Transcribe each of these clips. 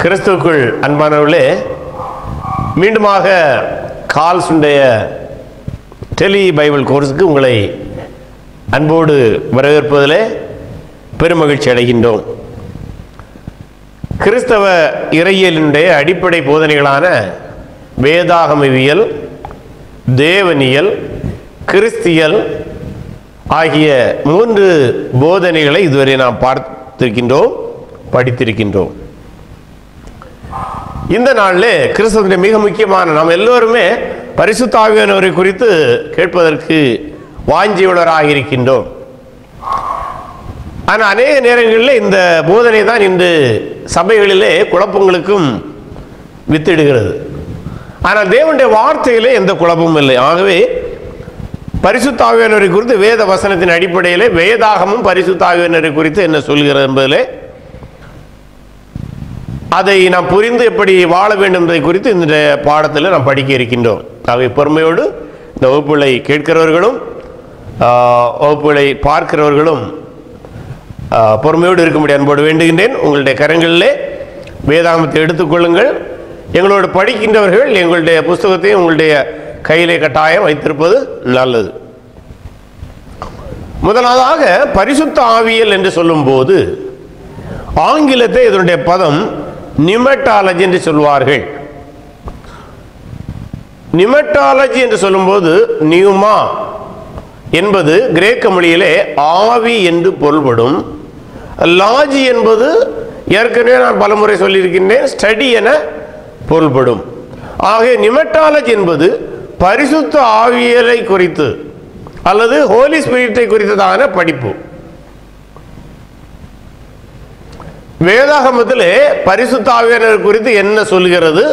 கிறிஸ்துவுக்குள் அன்பானவர்களே மீண்டுமாக கால்ஸுடைய டெலி பைபிள் கோர்ஸுக்கு உங்களை அன்போடு வரவேற்பதிலே பெருமகிழ்ச்சி அடைகின்றோம் கிறிஸ்தவ இறையியலினுடைய அடிப்படை போதனைகளான வேதாகமவியல் தேவனியல் கிறிஸ்தியல் ஆகிய மூன்று போதனைகளை இதுவரை நாம் பார்த்திருக்கின்றோம் படித்திருக்கின்றோம் இந்த நாளில் கிறிஸ்தவனுடைய மிக முக்கியமான நாம் எல்லோருமே பரிசுத்த ஆவியானவரை குறித்து கேட்பதற்கு வாஞ்சியுள்ளவராக இருக்கின்றோம் ஆனால் அநேக நேரங்களில் இந்த போதனை தான் இன்று சபைகளிலே குழப்பங்களுக்கும் வித்திடுகிறது ஆனால் தேவனுடைய வார்த்தையிலே எந்த குழப்பமும் இல்லை ஆகவே பரிசுத்த ஆவியானவரை குறித்து வேத வசனத்தின் அடிப்படையிலே வேதாகமும் பரிசுத்த ஆவியானவரை குறித்து என்ன சொல்கிறது என்பதிலே அதை நாம் புரிந்து எப்படி வாழ வேண்டும் என்பதை குறித்து இந்த பாடத்தில் நாம் படிக்க இருக்கின்றோம் ஆகவே பொறுமையோடு இந்த வகுப்புகளை கேட்கிறவர்களும் ஆஹ், வகுப்புகளை பார்க்கிறவர்களும் ஆஹ், பொறுமையோடு இருக்கும்படி அன்போடு வேண்டுகின்றேன் உங்களுடைய கரங்களிலே வேதாகமத்தை எடுத்துக்கொள்ளுங்கள் எங்களோடு படிக்கின்றவர்கள் எங்களுடைய புஸ்தகத்தையும் உங்களுடைய கையிலே கட்டாயம் வைத்திருப்பது நல்லது முதலாவதாக பரிசுத்த ஆவியல் என்று சொல்லும்போது ஆங்கிலத்தை இதனுடைய பதம் நிமெட்டாலஜி என்று சொல்வார்கள் நிமெட்டாலஜி என்று சொல்லும்போது நியூமா என்பது கிரேக்க மொழியிலே ஆவி என்று பொருள்படும் லாஜி என்பது ஏற்கனவே நான் பலமுறை சொல்லியிருக்கின்றேன் ஸ்டடி என பொருள்படும் ஆக நிமெட்டாலஜி என்பது பரிசுத்த ஆவியலை குறித்து அல்லது ஹோலி ஸ்பிரிட்டை குறித்ததான படிப்பு வேதாகமத்திலே பரிசுத்த ஆவியானவர் குறித்து என்ன சொல்கிறது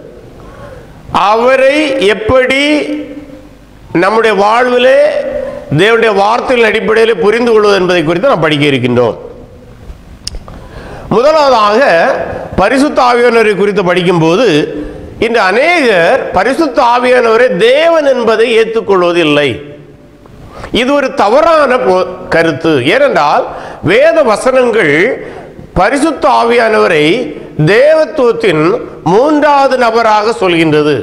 அவரை எப்படி நம்முடைய வாழ்விலே தேவனுடைய வார்த்தைகள் அடிப்படையில் புரிந்து கொள்வது என்பதை குறித்து நாம் படிக்க இருக்கின்றோம் முதலாவதாக பரிசுத்த ஆவியானவரை குறித்து படிக்கும்போது இன்று அநேகர் பரிசுத்த ஆவியானவரை தேவன் என்பதை ஏற்றுக்கொள்வதில்லை இது ஒரு தவறான போ- கருத்து ஏனென்றால் வேத வசனங்கள் பரிசுத்த ஆவியானவரை தேவத்துவத்தின் மூன்றாவது நபராக சொல்கின்றது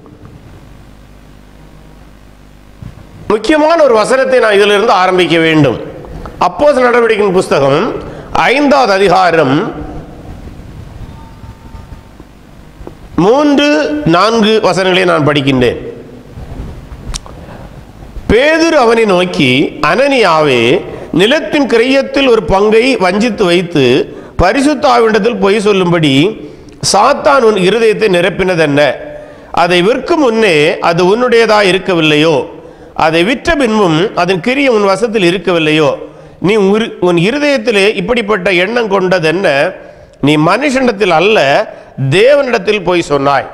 முக்கியமான ஒரு வசனத்தை நான் இதிலிருந்து ஆரம்பிக்க வேண்டும் அப்போஸ் நடவடிக்கையின் புஸ்தகம் ஐந்தாவது அதிகாரம் மூன்று நான்கு வசனங்களை நான் படிக்கின்றேன் பேதுரு அவனை நோக்கி அனனியாவே நிலத்தின் கிரயத்தில் ஒரு பங்கை வஞ்சித்து வைத்து பரிசுத்தாவிடத்தில் பொய் சொல்லும்படி சாத்தான் உன் இருதயத்தை நிரப்பினதென்ன அதை விற்கும் முன்னே அது உன்னுடையதா இருக்கவில்லையோ அதை விற்ற பின்பும் அதன் கிரியம் உன் வசத்தில் இருக்கவில்லையோ நீ உன் உன் இருதயத்திலே இப்படிப்பட்ட எண்ணம் கொண்டதென்ன நீ மனுஷனிடத்தில் அல்ல தேவனிடத்தில் போய் சொன்னாய்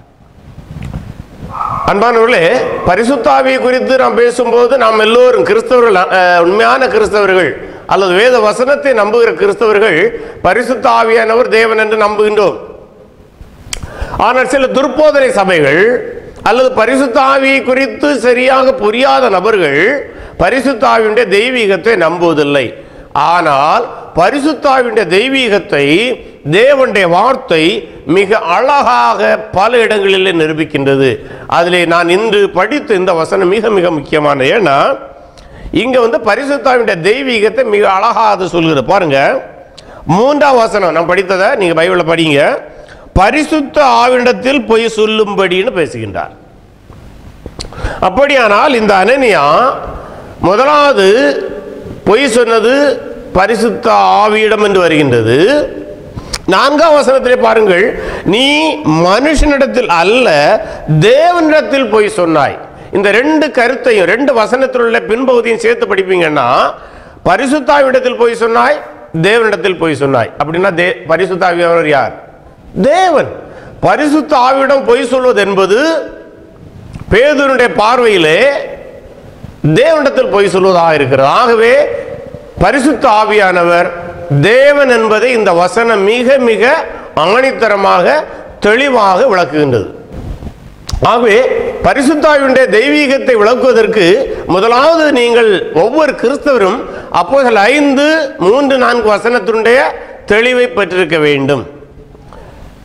அன்பானவர்களே பரிசுத்தாவியை குறித்து நாம் பேசும்போது நாம் எல்லோரும் கிறிஸ்தவர்கள் அஹ், உண்மையான கிறிஸ்தவர்கள் அல்லது வேத வசனத்தை நம்புகிற கிறிஸ்தவர்கள் பரிசுத்த ஆவியானவர் தேவன் என்று நம்புகின்றோம் ஆனால் சில துர்போதனை சபைகள் அல்லது பரிசுத்த ஆவியை குறித்து சரியாக புரியாத நபர்கள் பரிசுத்த ஆவியுடைய தெய்வீகத்தை நம்புவதில்லை ஆனால் பரிசுத்தாவினுடைய தெய்வீகத்தை தேவனுடைய வார்த்தை மிக அழகாக பல இடங்களிலே நிரூபிக்கின்றது அதிலே நான் இன்று படித்த இந்த வசனம் மிக மிக முக்கியமான ஏன்னா இங்க வந்து பரிசுத்தாவினுடைய தெய்வீகத்தை மிக அழகாக அது சொல்கிறது பாருங்க மூன்றாம் வசனம் நான் படித்ததை நீங்க பைபிளில் படிங்க பரிசுத்த ஆவிடத்தில் பொய் சொல்லும்படின்னு பேசுகின்றார் அப்படியானால் இந்த அனனியா முதலாவது பொய் சொன்னது பரிசுத்த ஆவியிடம் என்று வருகின்றது நான்காம் வசனத்திலே பாருங்கள் நீ மனுஷனிடத்தில் அல்ல தேவனிடத்தில் போய் சொன்னாய் இந்த ரெண்டு கருத்தையும் ரெண்டு வசனத்தில் உள்ள பின்பகுதியும் சேர்த்து படிப்பீங்கன்னா பரிசுத்தாவிடத்தில் போய் சொன்னாய் தேவனிடத்தில் போய் சொன்னாய் அப்படின்னா தே பரிசுத்தாவியவர் யார் தேவன் பரிசுத்த ஆவியிடம் பொய் சொல்வது என்பது பேதுருடைய பார்வையிலே தேவனிடத்தில் பொய் சொல்வதாக இருக்கிறது ஆகவே பரிசுத்த ஆவியானவர் தேவன் என்பதை இந்த வசனம் மிக மிக ஆணித்தரமாக தெளிவாக விளக்குகின்றது ஆகவே பரிசுத்தாவினுடைய தெய்வீகத்தை விளக்குவதற்கு முதலாவது நீங்கள் ஒவ்வொரு கிறிஸ்தவரும் அப்போஸ்தலர் ஐந்து மூன்று நான்கு வசனத்தினுடைய தெளிவை பெற்றிருக்க வேண்டும்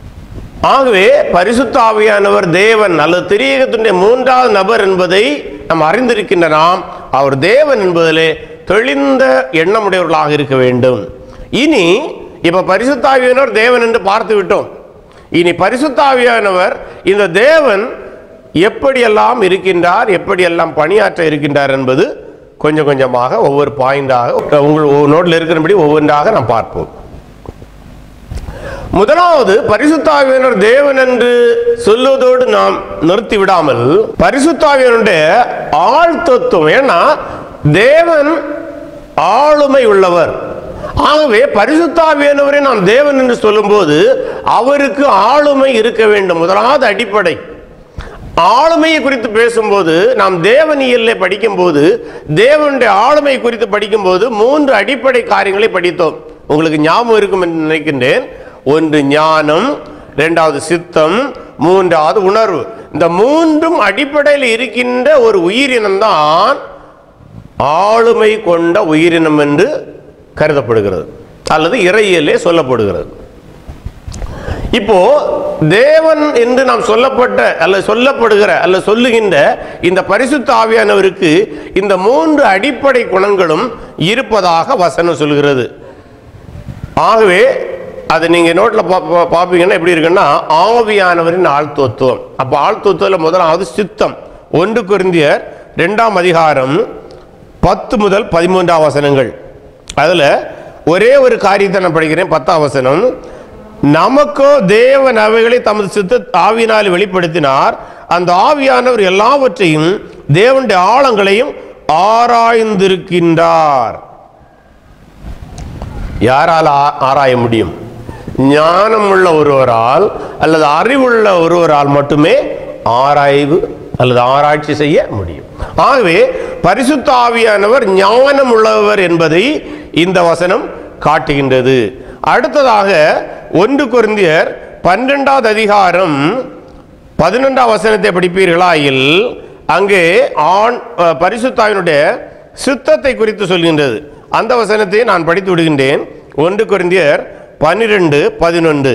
ஆகவே பரிசுத்த ஆவியானவர் தேவன் அல்லது திரியகத்தினுடைய மூன்றாவது நபர் என்பதை நாம் அறிந்திருக்கின்ற நாம் அவர் தேவன் என்பதிலே தெளிந்த எண்ணமுடையவர்களாக இருக்க வேண்டும் இனி இப்ப பரிசுத்த ஆவியானவர் தேவன் என்று பார்த்து விட்டோம் இனி பரிசுத்த ஆவியானவர் இந்த தேவன் எப்படியெல்லாம் இருக்கின்றார் எப்படியெல்லாம் பணியாற்ற இருக்கின்றார் என்பது கொஞ்சம் கொஞ்சமாக ஒவ்வொரு பாயிண்டாக உங்கள் நோட்டில் இருக்கிறபடி ஒவ்வொன்றாக நாம் பார்ப்போம் முதலாவது பரிசுத்தாவியனர் தேவன் என்று சொல்லுவதோடு நாம் நிறுத்தி விடாமல் பரிசுத்தாவியனுடைய ஆள் தத்துவம் ஏன்னா தேவன் ஆளுமை உள்ளவர் ஆகவே பரிசுத்தாவியானவரை நாம் தேவன் என்று சொல்லும்போது அவருக்கு ஆளுமை இருக்க வேண்டும் முதலாவது அடிப்படை ஆளுமையை குறித்து பேசும்போது நாம் தேவனியல்ல படிக்கும்போது தேவனுடைய ஆளுமை குறித்து படிக்கும்போது மூன்று அடிப்படை காரியங்களை படித்தோம் உங்களுக்கு ஞாபகம் இருக்கும் என்று நினைக்கின்றேன் ஒன்று ஞானம் இரண்டாவது சித்தம் மூன்றாவது உணர்வு இந்த மூன்றும் அடிப்படையில் இருக்கின்ற ஒரு உயிரினம் தான் ஆளுமை கொண்ட உயிரினம் என்று கருதப்படுகிறது அல்லது இறையியலே சொல்லப்படுகிறது இப்போ தேவன் என்று நாம் சொல்லப்பட்ட அல்லது சொல்லப்படுகிற அல்லது சொல்லுகின்ற இந்த பரிசுத்த ஆவியானவருக்கு இந்த மூன்று அடிப்படை குணங்களும் இருப்பதாக வசனம் சொல்கிறது ஆகவே அது நீங்க நோட்ல பா- பா- பார்ப்பீங்கன்னா எப்படி இருக்குன்னா ஆவியானவரின் ஆழ்த்துவத்துவம் அப்ப ஆழ்த்துவத்துல முதலாவது சித்தம் ஒன்று குருந்தியர் இரண்டாம் அதிகாரம் பத்து முதல் பதிமூன்றாம் வசனங்கள் அதுல ஒரே ஒரு காரியத்தை நான் படிக்கிறேன் பத்தாம் வசனம் நமக்கோ தேவன் அவைகளை தமது சித்த ஆவியினால் வெளிப்படுத்தினார் அந்த ஆவியானவர் எல்லாவற்றையும் தேவனுடைய ஆழங்களையும் ஆராய்ந்திருக்கின்றார் யாரால் ஆ- ஆராய முடியும் ஞானம் உள்ள ஒருவரால் அல்லது அறிவுள்ள ஒருவரால் மட்டுமே ஆராய்வு அல்லது ஆராய்ச்சி செய்ய முடியும் ஆகவே பரிசுத்த ஆவியானவர் ஞானம் உள்ளவர் என்பதை இந்த வசனம் காட்டுகின்றது அடுத்ததாக ஒன்று குருந்தியர் பன்னிரெண்டாவது அதிகாரம் பதினொன்றாம் வசனத்தை படிப்பீர்களாயில் அங்கே ஆண் அஹ், பரிசுத்தாவினுடைய சுத்தத்தை குறித்து சொல்கின்றது அந்த வசனத்தை நான் படித்து விடுகின்றேன் ஒன்று குருந்தியர் பன்னிரெண்டு பதினொன்று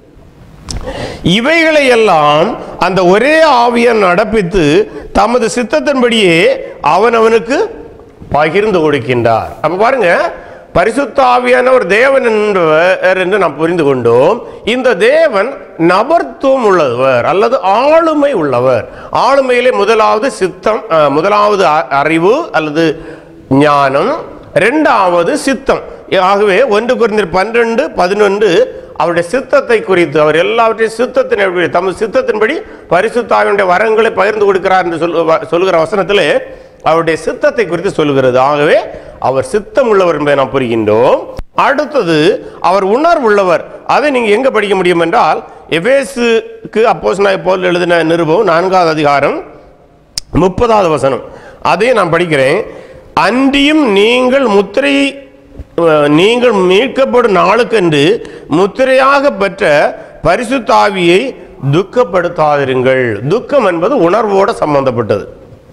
இவைகளை எல்லாம் அந்த ஒரே ஆவியன் நடப்பித்து தமது சித்தத்தின்படியே அவன் அவனுக்கு பகிர்ந்து கொடுக்கின்றார் அப்ப பாருங்க பரிசுத்த ஆவியானவர் தேவன் என்பவர் என்று நாம் புரிந்து கொண்டோம் இந்த தேவன் நபர்த்துவம் உள்ளவர் அல்லது ஆளுமை உள்ளவர் ஆளுமையிலே முதலாவது சித்தம் அஹ், முதலாவது அ- அறிவு அல்லது ஞானம் இரண்டாவது சித்தம் ஆகவே ஒன்று குறைந்த பன்னிரண்டு பதினொன்று அவருடைய சித்தத்தை குறித்து அவர் எல்லாவற்றையும் சித்தத்தின் அடிப்படையில், தமது சித்தத்தின்படி பரிசுத்தாவினுடைய வரங்களை பகிர்ந்து கொடுக்கிறார் என்று சொல்லு வ- சொல்லுகிற வசனத்திலே அவருடைய சித்தத்தை குறித்து சொல்லுகிறது ஆகவே அவர் சித்தம் உள்ளவர் என்பதை நாம் புரிகின்றோம் அடுத்தது அவர் உணர்வுள்ளவர் அதை நீங்க எங்க படிக்க முடியும் என்றால் எபேசுக்கு அப்போஸ் போல் எழுதின நிருபம் நான்காவது அதிகாரம் முப்பதாவது வசனம் அதையும் நான் படிக்கிறேன் அன்றியும் நீங்கள் முத்திரை அஹ், நீங்கள் மீட்கப்படும் நாளுக்கென்று முத்திரையாக பெற்ற பரிசுத்த ஆவியை துக்கப்படுத்தாதிருங்கள் துக்கம் என்பது உணர்வோட சம்பந்தப்பட்டது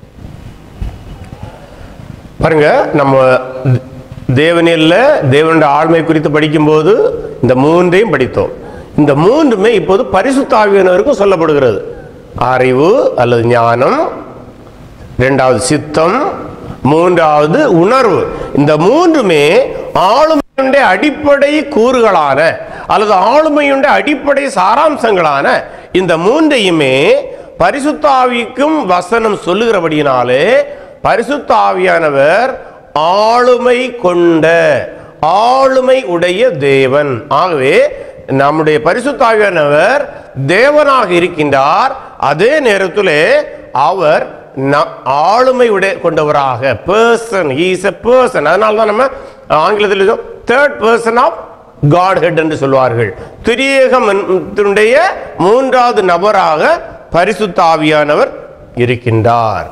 பாருங்க நம்ம தேவனில் தேவனுடைய ஆழ்மை குறித்து படிக்கும்போது இந்த மூன்றையும் படித்தோம் இந்த மூன்றுமே இப்போது பரிசுத்த ஆவியானவருக்கும் சொல்லப்படுகிறது அறிவு அல்லது ஞானம் இரண்டாவது சித்தம் மூன்றாவது உணர்வு இந்த மூன்றுமே ஆளுமையுடைய அடிப்படை கூறுகளான அல்லது ஆளுமையுடைய அடிப்படை சாராம்சங்களான இந்த மூன்றையுமே பரிசுத்த ஆவிக்கும் வசனம் சொல்லுகிறபடியினாலே பரிசுத்த ஆவியானவர் ஆளுமை கொண்ட ஆளுமை உடைய தேவன் ஆகவே நம்முடைய பரிசுத்த ஆவியானவர் தேவனாக இருக்கின்றார் அதே நேரத்திலே அவர் ந- ஆளுமை உடைய கொண்டவராக பர்சன் இஸ் எ பர்சன் அதனால தான் நம்ம ஆங்கிலத்தில் third person of godhead என்று சொல்வார்கள் திரியேகமனுடைய மூன்றாவது நபராக பரிசுத்த ஆவியானவர் இருக்கின்றார்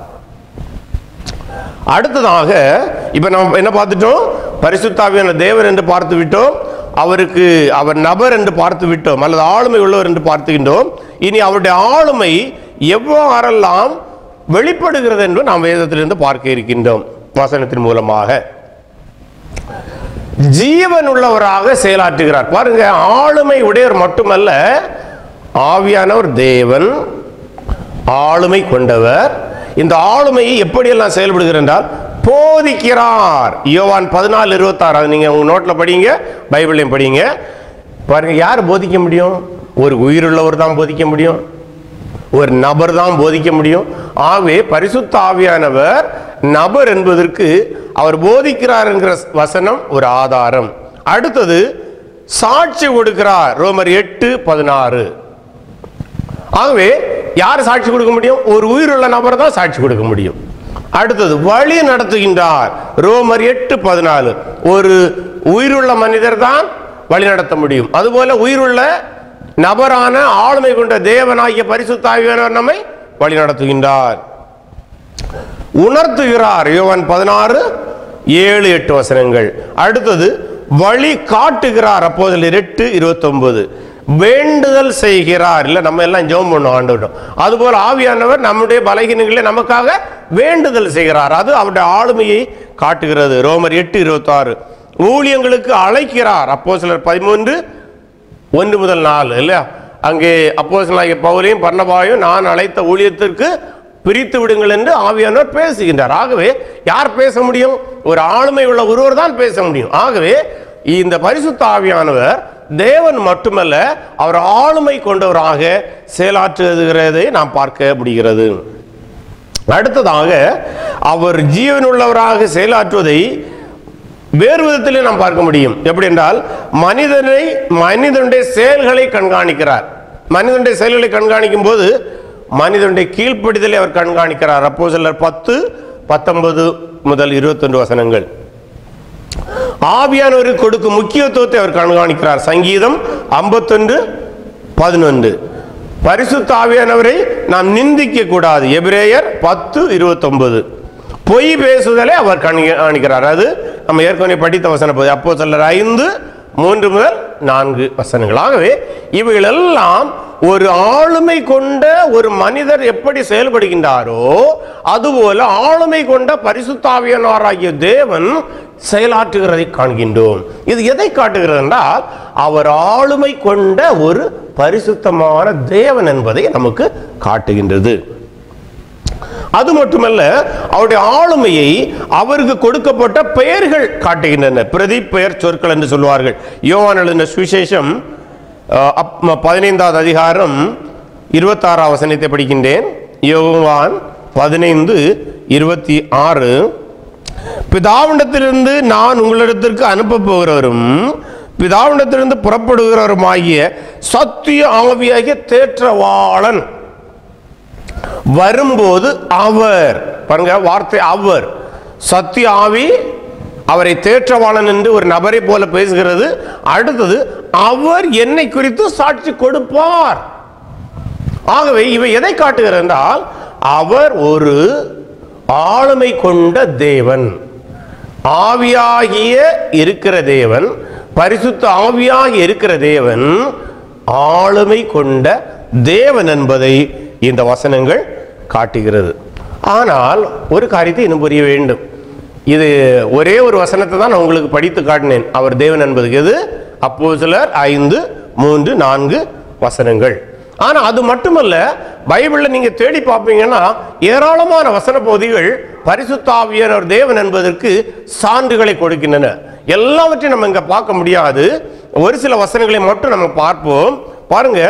அடுத்ததாக இப்ப நம்ம என்ன பார்த்துட்டோம் பரிசுத்தாவியான தேவர் என்று பார்த்து விட்டோம் அவருக்கு அவர் நபர் என்று பார்த்து விட்டோம் அல்லது ஆளுமை உள்ளவர் என்று பார்த்துகின்றோம் இனி அவருடைய ஆளுமை எவ்வாறெல்லாம் வெளிப்படுகிறது என்று நாம் வேதத்திலிருந்து பார்க்க இருக்கின்றோம் வசனத்தின் மூலமாக ஜீவன் உள்ளவராக செயலாற்றுகிறார் பாருங்க ஆளுமை உடையவர் மட்டுமல்ல ஆவியானவர் தேவன் ஆளுமை கொண்டவர் இந்த ஆளுமையை எப்படியெல்லாம் செயல்படுகிறார் என்றால் போதிக்கிறார் யோவான் பதினாலு இருபத்தாறு அது நீங்க உங்க நோட்ல படிங்க பைபிளையும் படிங்க பாருங்க யார் போதிக்க முடியும் ஒரு உயிருள்ளவர் தான் போதிக்க முடியும் ஒரு நபர் தான் போதிக்க முடியும் ஆகவே பரிசுத்த ஆவியானவர் நபர் என்பதற்கு அவர் போதிக்கிறார் என்கிற வசனம் ஒரு ஆதாரம் அடுத்தது சாட்சி கொடுக்கிறார் ரோமர் எட்டு பதினாறு ஆகவே யார் சாட்சி கொடுக்க முடியும் ஒரு உயிருள்ள நபர் தான் சாட்சி கொடுக்க முடியும் அடுத்தது வழி நடத்துகின்றார் ரோமர் எட்டு பதினாலு ஒரு உயிருள்ள மனிதர் தான் வழி நடத்த முடியும் அதுபோல உயிருள்ள நபரான ஆளுமை கொண்ட தேவனாகிய பரிசுத்தாவியானவர் நம்மை வழி நடத்துகின்றார் உணர்த்துகிறார் யோவான் பதினாறு ஏழு எட்டு வசனங்கள் அடுத்தது வழி காட்டுகிறார் அப்போதில் எட்டு இருபத்தொன்பது வேண்டுதல் செய்கிறார் இல்ல நம்ம எல்லாம் ஜெபம் பண்ணுவோம் ஆண்டுவிட்டோம் அதுபோல ஆவியானவர் நம்முடைய பலகீனங்களை நமக்காக வேண்டுதல் செய்கிறார் அது அவருடைய ஆளுமையை காட்டுகிறது ரோமர் எட்டு இருபத்தாறு ஊழியங்களுக்கு அழைக்கிறார் அப்போ சிலர் பதிமூன்று ஒன்று முதல் நாலு இல்லையா அங்கே அப்போஸ்தலனாகிய பவுலையும் பர்ணபாயும் நான் அழைத்த ஊழியத்திற்கு பிரித்து விடுங்கள் என்று ஆவியானவர் பேசுகின்றார் ஆகவே யார் பேச முடியும் ஒரு ஆளுமை உள்ள ஒருவர் தான் பேச முடியும் ஆகவே இந்த பரிசுத்த ஆவியானவர் தேவன் மட்டுமல்ல அவர் ஆளுமை கொண்டவராக செயலாற்றுகிறதை நாம் பார்க்க முடிகிறது அடுத்ததாக அவர் ஜீவனுள்ளவராக செயலாற்றுவதை வேறு விதத்திலே நாம் பார்க்க முடியும் எப்படி என்றால் மனிதனை மனிதனுடைய செயல்களை கண்காணிக்கிறார் மனிதனுடைய செயல்களை கண்காணிக்கும் போது மனிதனுடைய கீழ்ப்படிதலை அவர் கண்காணிக்கிறார் அப்போ சிலர் பத்து பத்தொன்பது முதல் இருபத்தொன்று வசனங்கள் ஆவியானவருக்கு கொடுக்கும் முக்கியத்துவத்தை அவர் கண்காணிக்கிறார் சங்கீதம் ஐம்பத்தொன்று பதினொன்று பரிசுத்த ஆவியானவரை நாம் நிந்திக்க கூடாது எபிரேயர் பத்து இருபத்தொன்பது பொய் பேசுதலை அவர் கண்காணிக்கிறார் அது நம்ம ஏற்கனவே படித்த வசன பகுதி அப்போ சிலர் ஐந்து மூன்று முதல் நான்கு வசனங்கள் ஆகவே இவைகள் எல்லாம் ஒரு ஆளுமை கொண்ட ஒரு மனிதர் எப்படி செயல்படுகின்றாரோ அதுபோல ஆளுமை கொண்ட பரிசுத்தாவியனாராகிய தேவன் செயலாற்றுகிறதை காண்கின்றோம் இது எதை காட்டுகிறது என்றால் அவர் ஆளுமை கொண்ட ஒரு பரிசுத்தமான தேவன் என்பதை நமக்கு காட்டுகின்றது அது மட்டுமல்ல அவருடைய ஆளுமையை அவருக்கு கொடுக்கப்பட்ட பெயர்கள் காட்டுகின்றன பிரதி பெயர் சொற்கள் என்று சொல்வார்கள் யோவான் எழுதின சுவிசேஷம் அஹ், அப்- பதினைந்தாவது அதிகாரம் இருபத்தாறாம் வசனத்தை படிக்கின்றேன் யோவான் பதினைந்து இருபத்தி ஆறு பிதாவிடத்திலிருந்து நான் உங்களிடத்திற்கு அனுப்ப போகிறவரும் பிதாவிடத்திலிருந்து புறப்படுகிறவருமாகிய சத்திய ஆவியாகிய தேற்றவாளன் வரும்போது அவர் பாருங்க வார்த்தை அவர் சத்திய ஆவி அவரை தேற்றவாளன் என்று ஒரு நபரை போல பேசுகிறது அடுத்தது அவர் என்னை குறித்து சாட்சி கொடுப்பார் ஆகவே இவை எதை காட்டுகிறது என்றால் அவர் ஒரு ஆளுமை கொண்ட தேவன் ஆவியாகிய இருக்கிற தேவன் பரிசுத்த ஆவியாகி இருக்கிற தேவன் ஆளுமை கொண்ட தேவன் என்பதை இந்த வசனங்கள் காட்டுகிறது ஆனால் ஒரு காரியத்தை இன்னும் புரிய வேண்டும் இது ஒரே ஒரு வசனத்தை தான் நான் உங்களுக்கு படித்து காட்டினேன் அவர் தேவன் என்பதுக்கு எது அப்போ சிலர் ஐந்து மூன்று நான்கு வசனங்கள் ஆனா அது மட்டுமல்ல பைபிள்ல நீங்க தேடி பார்ப்பீங்கன்னா ஏராளமான வசன பகுதிகள் பரிசுத்தாவியனர் தேவன் என்பதற்கு சான்றுகளை கொடுக்கின்றன எல்லாவற்றையும் நம்ம இங்க பார்க்க முடியாது ஒரு சில வசனங்களை மட்டும் நம்ம பார்ப்போம் பாருங்க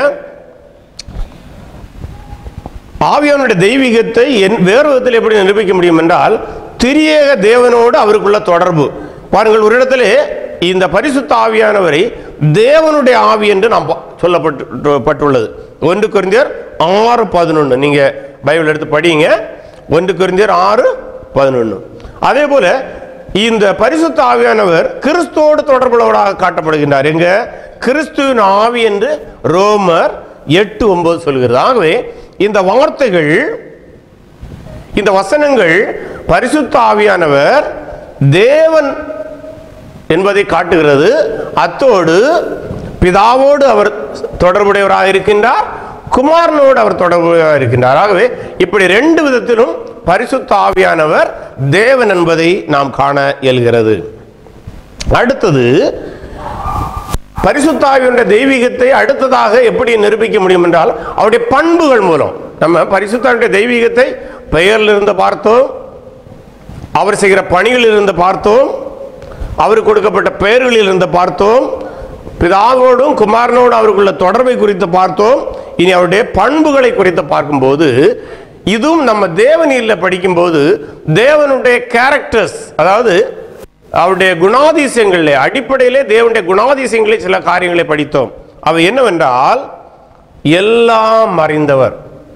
ஆவியானுடைய தெய்வீகத்தை என் வேறு விதத்தில் எப்படி நிரூபிக்க முடியும் என்றால் திரியேக தேவனோடு அவருக்குள்ள தொடர்பு பாருங்கள் ஒரு இடத்திலே இந்த பரிசுத்த ஆவியானவரை தேவனுடைய ஆவி என்று நாம் பா- சொல்லப்பட்டு பட்டுள்ளது ஒன்று குருந்தியர் ஆறு பதினொன்று நீங்க பைபிள் எடுத்து படிங்க ஒன்று குருந்தியர் ஆறு பதினொன்று அதே போல இந்த பரிசுத்த ஆவியானவர் கிறிஸ்துவோடு தொடர்புள்ளவராக காட்டப்படுகின்றார் எங்க கிறிஸ்துவின் ஆவி என்று ரோமர் எட்டு ஒன்பது சொல்கிறது ஆகவே இந்த வார்த்தைகள் இந்த வசனங்கள் பரிசுத்த ஆவியானவர் தேவன் என்பதை காட்டுகிறது அத்தோடு பிதாவோடு அவர் தொடர்புடையவராக இருக்கின்றார் குமாரனோடு அவர் தொடர்புடையவராக இருக்கின்றார் ஆகவே இப்படி ரெண்டு விதத்திலும் பரிசுத்த ஆவியானவர் தேவன் என்பதை நாம் காண இயல்கிறது அடுத்தது பரிசுத்தாவியுடைய தெய்வீகத்தை அடுத்ததாக எப்படி நிரூபிக்க முடியும் என்றால் அவருடைய பண்புகள் மூலம் நம்ம பரிசுத்தாவியுடைய தெய்வீகத்தை பெயரில் இருந்து பார்த்தோம் அவர் செய்கிற பணிகளில் இருந்து பார்த்தோம் அவருக்கு கொடுக்கப்பட்ட பெயர்களில் இருந்து பார்த்தோம் பிதாவோடும் குமாரனோடும் அவருக்குள்ள தொடர்பை குறித்து பார்த்தோம் இனி அவருடைய பண்புகளை குறித்து பார்க்கும்போது இதுவும் நம்ம தேவனியில் படிக்கும்போது தேவனுடைய கேரக்டர்ஸ் அதாவது அவருடைய குணாதிசயங்களிலே அடிப்படையிலே தேவனுடைய குணாதிசயங்களிலே சில காரியங்களை படித்தோம் அவை என்னவென்றால் எல்லாம் அறிந்தவர்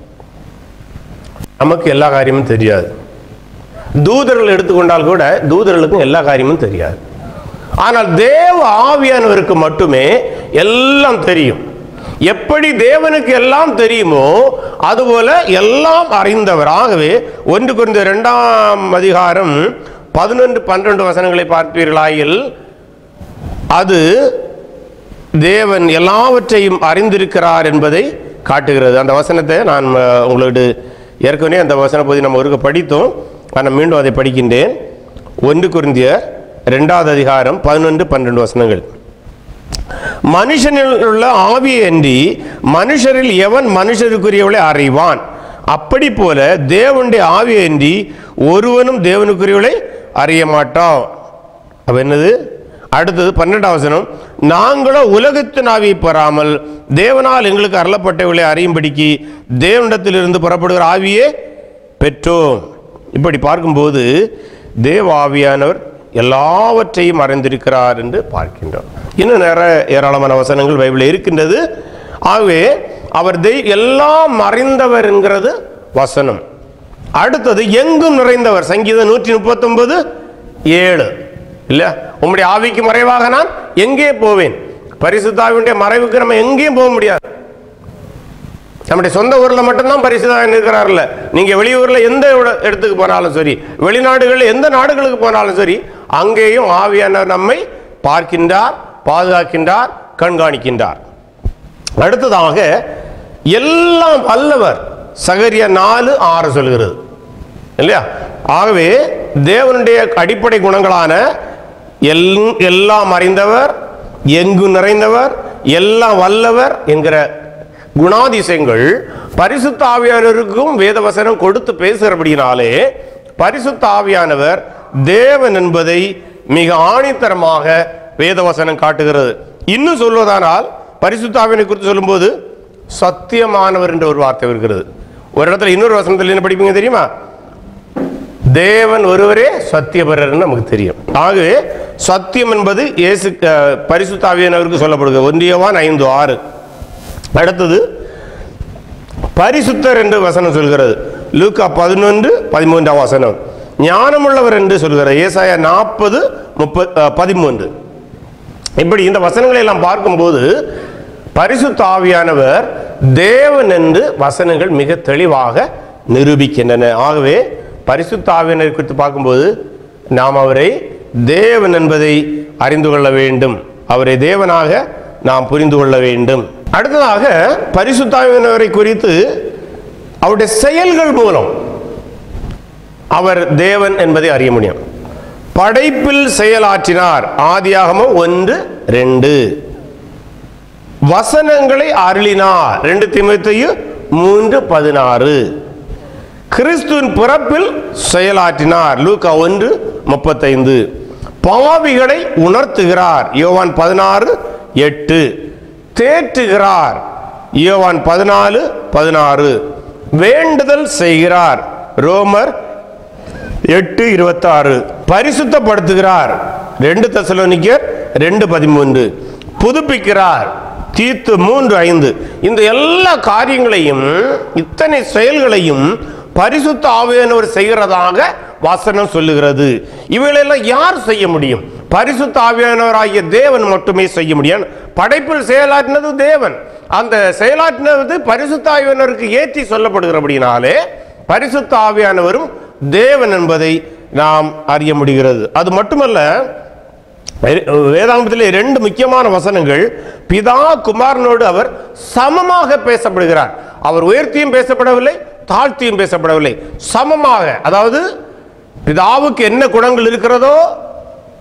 நமக்கு எல்லா காரியமும் தெரியாது தூதர்கள் எடுத்துக்கொண்டால் கூட தூதர்களுக்கும் எல்லா காரியமும் தெரியாது ஆனால் தேவ ஆவியானவருக்கு மட்டுமே எல்லாம் தெரியும் எப்படி தேவனுக்கு எல்லாம் தெரியுமோ அதுபோல எல்லாம் அறிந்தவர் ஆகவே ஒன்று குறிந்த இரண்டாம் அதிகாரம் பதினொன்று பன்னிரண்டு வசனங்களை பார்ப்பீர்களாயில் அது தேவன் எல்லாவற்றையும் அறிந்திருக்கிறார் என்பதை காட்டுகிறது அந்த வசனத்தை நான் அஹ், உங்களுக்கு ஏற்கனவே அந்த வசன பகுதி நம்ம ஒருக்க படித்தோம் ஆனால் மீண்டும் அதை படிக்கின்றேன் ஒன்று குருந்திய ரெண்டாவது அதிகாரம் பதினொன்று பன்னிரண்டு வசனங்கள் மனுஷனில் உள்ள ஆவியை அன்றி மனுஷரில் எவன் மனுஷருக்குரியவளை அறிவான் அப்படி போல தேவனுடைய ஆவியை அன்றி ஒருவனும் தேவனுக்குரியவளை அறிய மாட்டான் அப்ப என்னது அடுத்தது பன்னெண்டாம் வசனம் நாங்களோ உலகத்தின் ஆவியை பெறாமல் தேவனால் எங்களுக்கு அருளப்பட்டவர்களை அறியும்படிக்கு தேவனிடத்திலிருந்து புறப்படுகிற ஆவியே பெற்றோம் இப்படி பார்க்கும்போது தேவ ஆவியானவர் எல்லாவற்றையும் அறிந்திருக்கிறார் என்று பார்க்கின்றோம் இன்னும் நிறைய ஏராளமான வசனங்கள் பைபிளில் இருக்கின்றது ஆகவே அவர் தெய் எல்லாம் அறிந்தவர் என்கிறது வசனம் அடுத்தது எங்கும் நிறைந்தவர் சங்கீதம் நூற்றி முப்பத்தொன்பது ஏழு இல்ல உம்முடைய ஆவிக்கு மறைவாக நான் எங்கே போவேன் பரிசுத்தாவினுடைய மறைவுக்கு நம்ம எங்கேயும் போக முடியாது நம்முடைய சொந்த ஊர்ல மட்டும்தான் பரிசுதான் இருக்கிறார்ல நீங்க வெளியூர்ல எந்த இட- இடத்துக்கு போனாலும் சரி வெளிநாடுகளில் எந்த நாடுகளுக்கு போனாலும் சரி அங்கேயும் ஆவியானவர் நம்மை பார்க்கின்றார் பாதுகாக்கின்றார் கண்காணிக்கின்றார் அடுத்ததாக எல்லாம் வல்லவர் சகரியா நாலு ஆறு சொல்கிறது இல்லையா ஆகவே தேவனுடைய அடிப்படை குணங்களான எல் எல்லாம் அறிந்தவர் எங்கு நிறைந்தவர் எல்லாம் வல்லவர் என்கிற குணாதிசயங்கள் பரிசுத்த ஆவியானவருக்கும் வேதவசனம் கொடுத்து பேசுகிறபடினாலே பரிசுத்த ஆவியானவர் தேவன் என்பதை மிக ஆணித்தரமாக வேதவசனம் காட்டுகிறது இன்னும் சொல்வதானால் பரிசுத்த ஆவியனை குறித்து சொல்லும்போது சத்தியமானவர் என்ற ஒரு வார்த்தை இருக்கிறது ஒரு இடத்துல இன்னொரு வசனத்தில் என்ன படிப்பீங்க தெரியுமா தேவன் ஒருவரே சத்தியபரர்னு நமக்கு தெரியும் ஆகவே சத்தியம் என்பது இயேசு அஹ், பரிசுத்த ஆவியானவருக்கு சொல்லப்படுகிறது ஒன்றியவான் ஐந்து ஆறு அடுத்தது பரிசுத்தர் என்று வசனம் சொல்கிறது லூக்கா பதினொன்று பதிமூன்றாம் வசனம் ஞானமுள்ளவர் என்று சொல்கிறது ஏசாயா நாற்பது முப்பது பதிமூன்று இப்படி இந்த வசனங்களை எல்லாம் பார்க்கும்போது பரிசுத்த ஆவியானவர் தேவன் என்று வசனங்கள் மிக தெளிவாக நிரூபிக்கின்றன ஆகவே பரிசுத்த ஆவியானவர் குறித்து பார்க்கும்போது நாம் அவரை தேவன் என்பதை அறிந்து கொள்ள வேண்டும் அவரை தேவனாக நாம் புரிந்து கொள்ள வேண்டும் அடுத்ததாக பரிசுத்த ஆவியானவரை குறித்து அவருடைய செயல்கள் மூலம் அவர் தேவன் என்பதை அறிய முடியும் படைப்பில் செயலாற்றினார் ஆதியாகமம் ஒன்று ரெண்டு வசனங்களை அருளினார் ரெண்டு திமுத்தையு மூன்று பதினாறு கிறிஸ்துவின் பிறப்பில் செயலாற்றினார் லூக்கா ஒன்று முப்பத்தைந்து பாவிகளை உணர்த்துகிறார் யோவான் பதினாறு எட்டு தேற்றுகிறார் யோவான் பதினாலு பதினாறு வேண்டுதல் செய்கிறார் ரோமர் எட்டு இருபத்தாறு பரிசுத்தப்படுத்துகிறார் ரெண்டு தெசலோனிக்கர் ரெண்டு பதிமூன்று புதுப்பிக்கிறார் தீத்து மூன்று ஐந்து இந்த எல்லா காரியங்களையும் இத்தனை செயல்களையும் பரிசுத்த ஆவியானவர் செய்கிறதாக வசனம் சொல்லுகிறது இவைகளெல்லாம் யார் செய்ய முடியும் பரிசுத்த ஆவியானவராகிய தேவன் மட்டுமே செய்ய முடியும் படைப்பில் செயலாற்றினது தேவன் அந்த செயலாற்றினது பரிசுத்த ஆவியானவருக்கு ஏற்றி சொல்லப்படுகிறபடினாலே பரிசுத்த ஆவியானவரும் தேவன் என்பதை நாம் அறிய முடிகிறது அது மட்டுமல்ல வேதாந்தத்திலே ரெண்டு முக்கியமான வசனங்கள் பிதா குமாரனோடு அவர் சமமாக பேசப்படுகிறார் அவர் உயர்த்தியும் பேசப்படவில்லை தாழ்த்தியும் பேசப்படவில்லை சமமாக அதாவது பிதாவுக்கு என்ன குணங்கள் இருக்கிறதோ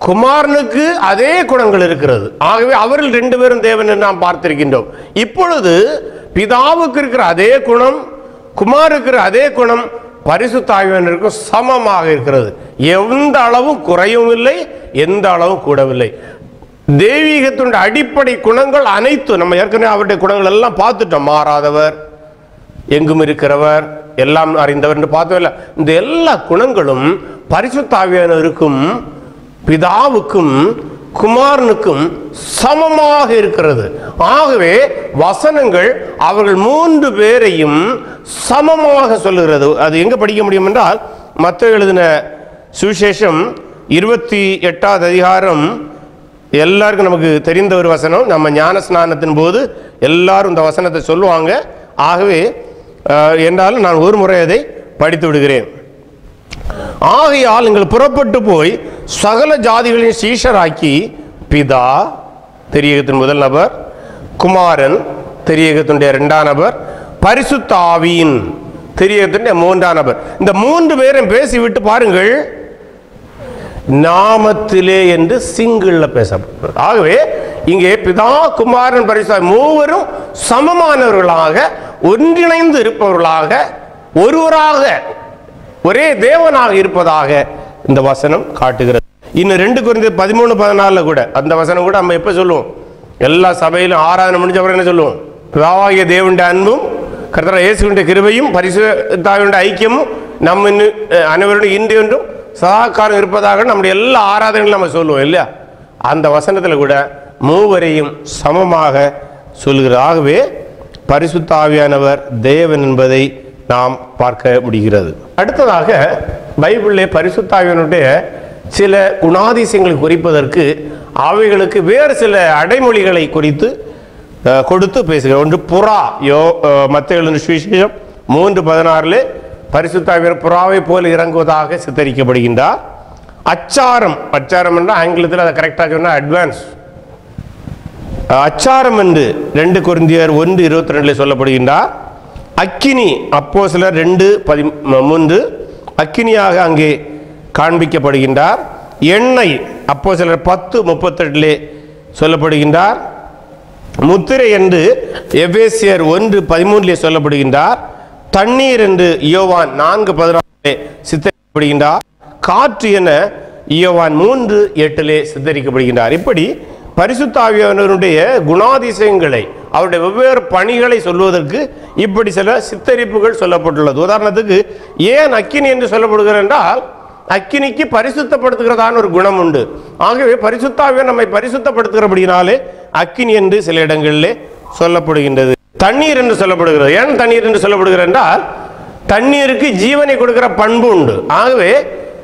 குமாரனுக்கு அதே குணங்கள் இருக்கிறது ஆகவே அவர்கள் ரெண்டு பேரும் தேவன் என்று நாம் பார்த்திருக்கின்றோம் இப்பொழுது பிதாவுக்கு இருக்கிற அதே குணம் குமாருக்கு இருக்கிற அதே குணம் பரிசுத்தாவியனருக்கும் சமமாக இருக்கிறது எந்த அளவும் குறையும் இல்லை எந்த அளவும் கூடவில்லை தெய்வீகத்தினுடைய அடிப்படை குணங்கள் அனைத்தும் நம்ம ஏற்கனவே அவருடைய குணங்கள் எல்லாம் பார்த்துட்டோம் மாறாதவர் எங்கும் இருக்கிறவர் எல்லாம் அறிந்தவர் என்று பார்த்தோம் இந்த எல்லா குணங்களும் பரிசுத்தாவியானவருக்கும் பிதாவுக்கும் குமாரனுக்கும் சமமாக இருக்கிறது ஆகவே வசனங்கள் அவர்கள் மூன்று பேரையும் சமமாக சொல்லுகிறது அது எங்க படிக்க முடியும் என்றால் மத்த எழுதின சுவிசேஷம் இருபத்தி எட்டாவது அதிகாரம் எல்லாருக்கும் நமக்கு தெரிந்த ஒரு வசனம் நம்ம ஞான ஸ்நானத்தின் போது எல்லாரும் இந்த வசனத்தை சொல்லுவாங்க ஆகவே அஹ், என்றாலும் நான் ஒரு முறை அதை படித்து விடுகிறேன் ஆகையால் நீங்கள் புறப்பட்டு போய் சகல ஜாதிகளின் சீஷராக்கி பிதா தெரியகத்தின் முதல் நபர் குமாரன் தெரியகத்தினுடைய இரண்டாம் நபர் பரிசுத்த ஆவியின் தெரியகத்தினுடைய மூன்றாம் நபர் இந்த மூன்று பேரும் பேசிவிட்டு பாருங்கள் நாமத்திலே என்று சிங்கிள்ல பேசப்படுகிறது ஆகவே இங்கே பிதா குமாரன் பரிசு மூவரும் சமமானவர்களாக ஒன்றிணைந்து இருப்பவர்களாக ஒருவராக ஒரே தேவனாக இருப்பதாக இந்த வசனம் காட்டுகிறது இன்னும் ரெண்டு குறைந்த பதிமூணு பதினாலுல கூட அந்த வசனம் கூட நம்ம எப்ப சொல்லுவோம் எல்லா சபையிலும் ஆராதனை முடிஞ்ச அப்புறம் என்ன சொல்லுவோம் பிதாவாகிய தேவனுடைய அன்பும் கர்த்தர் இயேசுவின் கிருபையும் பரிசுத்தாவினுடைய ஐக்கியமும் நம்ம இன்னும், அஹ், அனைவருடைய இன்று என்றும் சதாக்காரம் இருப்பதாக நம்முடைய எல்லா ஆராதனைகளும் நம்ம சொல்லுவோம் இல்லையா அந்த வசனத்தில் கூட மூவரையும் சமமாக சொல்கிறது ஆகவே பரிசுத்தாவியானவர் தேவன் என்பதை நாம் பார்க்க முடிகிறது அடுத்ததாக பைபிளிலே பரிசுத்தாவியனுடைய சில குணாதிசயங்களை குறிப்பதற்கு அவைகளுக்கு வேறு சில அடைமொழிகளை குறித்து அஹ், கொடுத்து பேசுகிறோம் ஒன்று புறா யோ மத்திய சுவிசேஷம் மூன்று பதினாறுல பரிசுத்தாவியர் புறாவை போல இறங்குவதாக சித்தரிக்கப்படுகின்றார் அச்சாரம் அச்சாரம் என்றால் ஆங்கிலத்தில் அதை கரெக்டாக சொன்னால் அட்வான்ஸ் அச்சாரம் என்று ரெண்டு கொரிந்தியர் ஒன்று இருபத்தி ரெண்டுல சொல்லப்படுகின்றார் அக்கினி அப்போ சிலர் ரெண்டு பதி மூன்று அக்கினியாக அங்கே காண்பிக்கப்படுகின்றார் எண்ணெய் அப்போ சிலர் பத்து முப்பத்தெட்டிலே சொல்லப்படுகின்றார் முத்திரை என்று எபேசியர் ஒன்று பதிமூன்றிலே சொல்லப்படுகின்றார் தண்ணீர் என்று யோவான் நான்கு பதினாலே சித்தரிக்கப்படுகின்றார் காற்று என யோவான் மூன்று எட்டிலே சித்தரிக்கப்படுகின்றார் இப்படி பரிசுத்தாவியானவருடைய குணாதிசயங்களை அவருடைய வெவ்வேறு பணிகளை சொல்வதற்கு இப்படி சில சித்தரிப்புகள் சொல்லப்பட்டுள்ளது உதாரணத்துக்கு ஏன் அக்கினி என்று சொல்லப்படுகிறது என்றால் அக்கினிக்கு பரிசுத்தப்படுத்துகிறதான ஒரு குணம் உண்டு ஆகவே பரிசுத்தாவிய நம்மை பரிசுத்தப்படுத்துகிறபடினாலே அக்கினி என்று சில இடங்களிலே சொல்லப்படுகின்றது தண்ணீர் என்று சொல்லப்படுகிறது ஏன் தண்ணீர் என்று சொல்லப்படுகிறது என்றால் தண்ணீருக்கு ஜீவனை கொடுக்கிற பண்பு உண்டு ஆகவே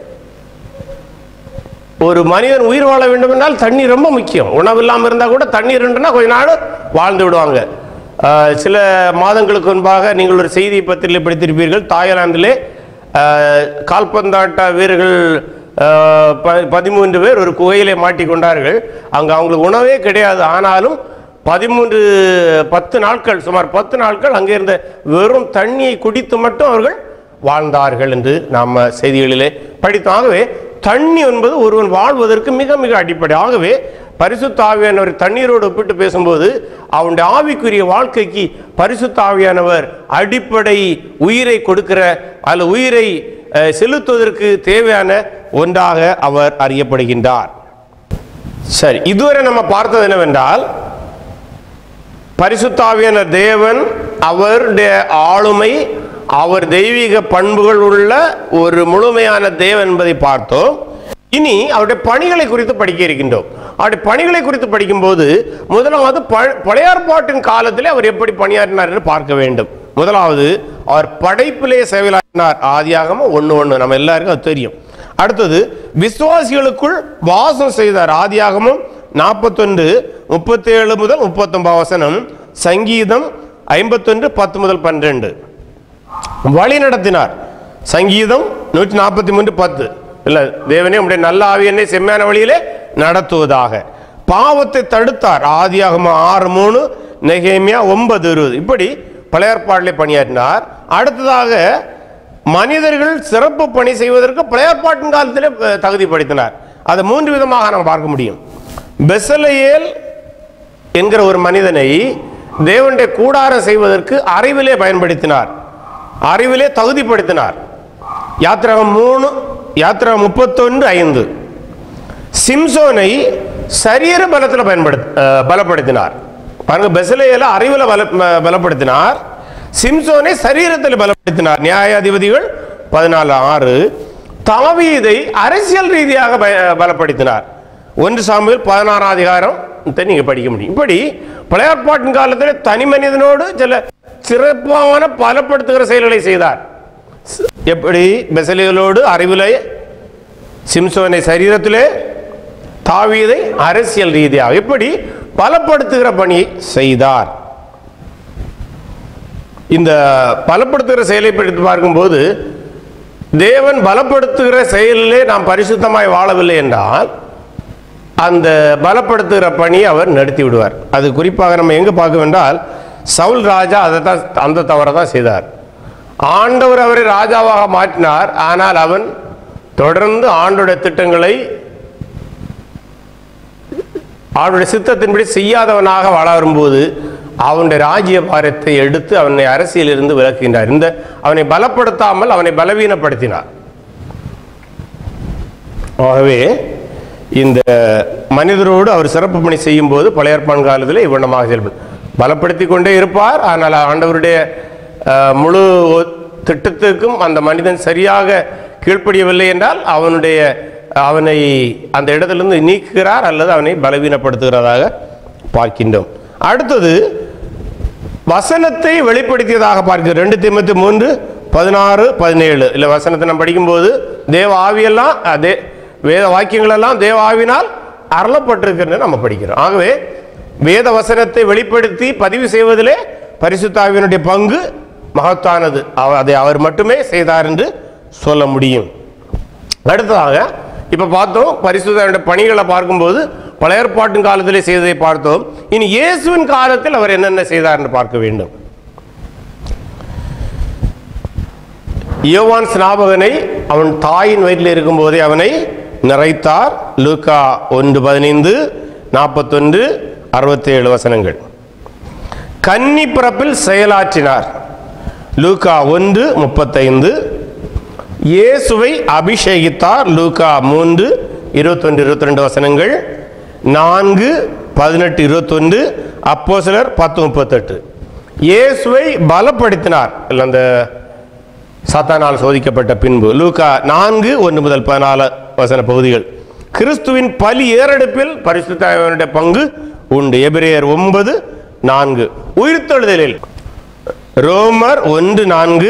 ஒரு மனிதன் உயிர் வாழ வேண்டும் என்றால் தண்ணீர் ரொம்ப முக்கியம் உணவு இல்லாமல் இருந்தால் கூட தண்ணீர் இருந்துன்னா கொஞ்ச நாள் வாழ்ந்து விடுவாங்க ஆஹ் சில மாதங்களுக்கு முன்பாக நீங்கள் ஒரு செய்தி பத்திரிகை படித்திருப்பீர்கள் தாய்லாந்திலே ஆஹ் கால்பந்தாட்ட வீரர்கள் ஆஹ் ப- பதிமூன்று பேர் ஒரு குகையிலே மாட்டிக்கொண்டார்கள் அங்கே அவங்களுக்கு உணவே கிடையாது ஆனாலும் பதிமூன்று பத்து நாட்கள் சுமார் பத்து நாட்கள் அங்கே இருந்த வெறும் தண்ணியை குடித்து மட்டும் அவர்கள் வாழ்ந்தார்கள் என்று நாம் செய்திகளிலே படித்தோம் ஆகவே தண்ணி என்பது ஒருவன் வாழ்வதற்கு மிக மிக அடிப்படை ஆகவே பரிசுத்த ஆவியானவர் தண்ணீரோடு ஒப்பிட்டு பேசும்போது அவனுடைய ஆவிக்குரிய வாழ்க்கைக்கு பரிசுத்த ஆவியானவர் அடிப்படை உயிரை கொடுக்கிற அல்ல உயிரை அஹ், செலுத்துவதற்கு தேவையான ஒன்றாக அவர் அறியப்படுகின்றார் சரி இதுவரை நம்ம பார்த்தது என்னவென்றால் பரிசுத்தாவியான தேவன் அவருடைய ஆளுமை அவர் தெய்வீக பண்புகள் உள்ள ஒரு முழுமையான தேவன் என்பதை பார்த்தோம் இனி அவருடைய பணிகளை குறித்து படிக்க இருக்கின்றோம் அவருடைய பணிகளை குறித்து படிக்கும்போது முதலாவது ப- பழைய ஏற்பாட்டின் காலத்திலே அவர் எப்படி பணியாற்றினார் என்று பார்க்க வேண்டும் முதலாவது அவர் படைப்பிலே செயலாற்றினார் ஆதியாகமம் ஒன்று ஒன்று நம்ம எல்லாருக்கும் அது தெரியும் அடுத்தது விசுவாசிகளுக்குள் வாசம் செய்தார் ஆதியாகமம் நாற்பத்தொன்று முப்பத்தேழு முதல் முப்பத்தொன்பது வசனம் சங்கீதம் ஐம்பத்தொன்று பத்து முதல் பன்னிரெண்டு வழி நடத்தினார் சங்கீதம் நூற்றி நாற்பத்தி மூன்று பத்து இல்ல தேவனே உடைய நல்ல ஆவியனை செம்மையான வழியிலே நடத்துவதாக பாவத்தை தடுத்தார் ஆதியாகம ஆறு மூணு நெகேமியா ஒன்பது இருபது இப்படி பழையற்பாட்டிலே பணியாற்றினார் அடுத்ததாக மனிதர்கள் சிறப்பு பணி செய்வதற்கு பழையற்பாட்டின் காலத்திலே அஹ், தகுதிப்படுத்தினார் அதை மூன்று விதமாக நாம் பார்க்க முடியும் பெசலையேல் என்கிற ஒரு மனிதனை தேவனுடைய கூடாரம் செய்வதற்கு அறிவிலே பயன்படுத்தினார் அறிவிலே தகுதிப்படுத்தினார் யாத்திரகம் மூணு யாத்திரகம் முப்பத்தொன்று ஐந்து சிம்சோனை சரீர பலத்தில் பயன்படுத்த அஹ், பலப்படுத்தினார் பாருங்க பெசலேயில அறிவில் பல ப- பலப்படுத்தினார் சிம்சோனை சரீரத்தில் பலப்படுத்தினார் நியாயாதிபதிகள் பதினாலு ஆறு தாவீதை அரசியல் ரீதியாக பய- பலப்படுத்தினார் ஒன்று சாமுவேல் பதினாறாம் அதிகாரம் நீங்க படிக்க முடியும் இப்படி பழையாற்பாட்டின் காலத்தில் தனி மனிதனோடு சில சிறப்பான பலப்படுத்துகிற செயல்களை செய்தார் எப்படி பெசலியலோடு அறிவிலே சிம்சோனை சரீரத்திலே தாவீதை அரசியல் ரீதியாக இப்படி பலப்படுத்துகிற பணியை செய்தார் இந்த பலப்படுத்துகிற செயலை பற்றி பார்க்கும்போது தேவன் பலப்படுத்துகிற செயலிலே நாம் பரிசுத்தமாய் வாழவில்லை என்றால் அந்த பலப்படுத்துகிற பணியை அவர் நடத்தி விடுவார் அது குறிப்பாக நம்ம எங்க பார்க்க என்றால் சவுல் ராஜா அதை தான் அந்த தவறை தான் செய்தார் ஆண்டவர் அவரை ராஜாவாக மாற்றினார் ஆனால் அவன் தொடர்ந்து ஆண்டோடைய திட்டங்களை அவனுடைய சித்தத்தின்படி செய்யாதவனாக வாழ வரும்போது அவனுடைய ராஜ்ய பாரத்தை எடுத்து அவனை அரசியலிருந்து விலக்குகின்றார் இந்த அவனை பலப்படுத்தாமல் அவனை பலவீனப்படுத்தினார் ஆகவே இந்த மனிதரோடு அவர் சிறப்பு பணி செய்யும் போது பழைய ஏற்பான் காலத்தில் இவ்வண்ணமாக செயல்படும் பலப்படுத்தி கொண்டே இருப்பார் ஆனால் ஆண்டவருடைய அஹ், முழு திட்டத்துக்கும் அந்த மனிதன் சரியாக கீழ்ப்படியவில்லை என்றால் அவனுடைய அவனை அந்த இடத்திலிருந்து நீக்குகிறார் அல்லது அவனை பலவீனப்படுத்துகிறதாக பார்க்கின்றோம் அடுத்தது வசனத்தை வெளிப்படுத்தியதாக பார்க்கிறோம் ரெண்டு திமுத்தி மூன்று பதினாறு பதினேழு இல்லை வசனத்தை நம்ம படிக்கும்போது தேவ ஆவியெல்லாம் அதே வேத வாக்கியங்கள் எல்லாம் தேவ ஆவினால் அருளப்பட்டிருக்கிறது நம்ம படிக்கிறோம் ஆகவே வேத வசனத்தை வெளிப்படுத்தி பதிவு செய்வதிலே பரிசுத்த ஆவியினுடைய பங்கு மகத்தானது அவ- அதை அவர் மட்டுமே செய்தார் என்று சொல்ல முடியும் அடுத்ததாக இப்ப பார்த்தோம் பரிசுத்தனுடைய பணிகளை பார்க்கும்போது பழைய ஏற்பாட்டின் காலத்திலே செய்ததை பார்த்தோம் இனி இயேசுவின் காலத்தில் அவர் என்னென்ன செய்தார் என்று பார்க்க வேண்டும் யோவான் ஸ்நாபகனை அவன் தாயின் வயிற்றில் இருக்கும்போதே அவனை நிறைத்தார் லூக்கா ஒன்று பதினைந்து நாற்பத்தொன்று அறுபத்தேழு வசனங்கள் கன்னி பிறப்பில் செயலாற்றினார் லூக்கா ஒன்று முப்பத்தைந்து இயேசுவை அபிஷேகித்தார் லூக்கா மூன்று இருபத்தொன்று இருபத்தி ரெண்டு வசனங்கள் நான்கு பதினெட்டு இருபத்தொன்று அப்போ சிலர் பத்து முப்பத்தெட்டு இயேசுவை பலப்படுத்தினார் இல்ல அந்த சாத்தானால் சோதிக்கப்பட்ட பின்பு லூக்கா நான்கு ஒன்று முதல் பதினாலு வசன பகுதிகள் கிறிஸ்துவின் பலி ஏறெடுப்பில் பரிசுத்தாவினுடைய பங்கு உண்டு எபிரேயர் ஒன்பது நான்கு உயிர்த்தெழுதலில் ரோமர் ஒன்று நான்கு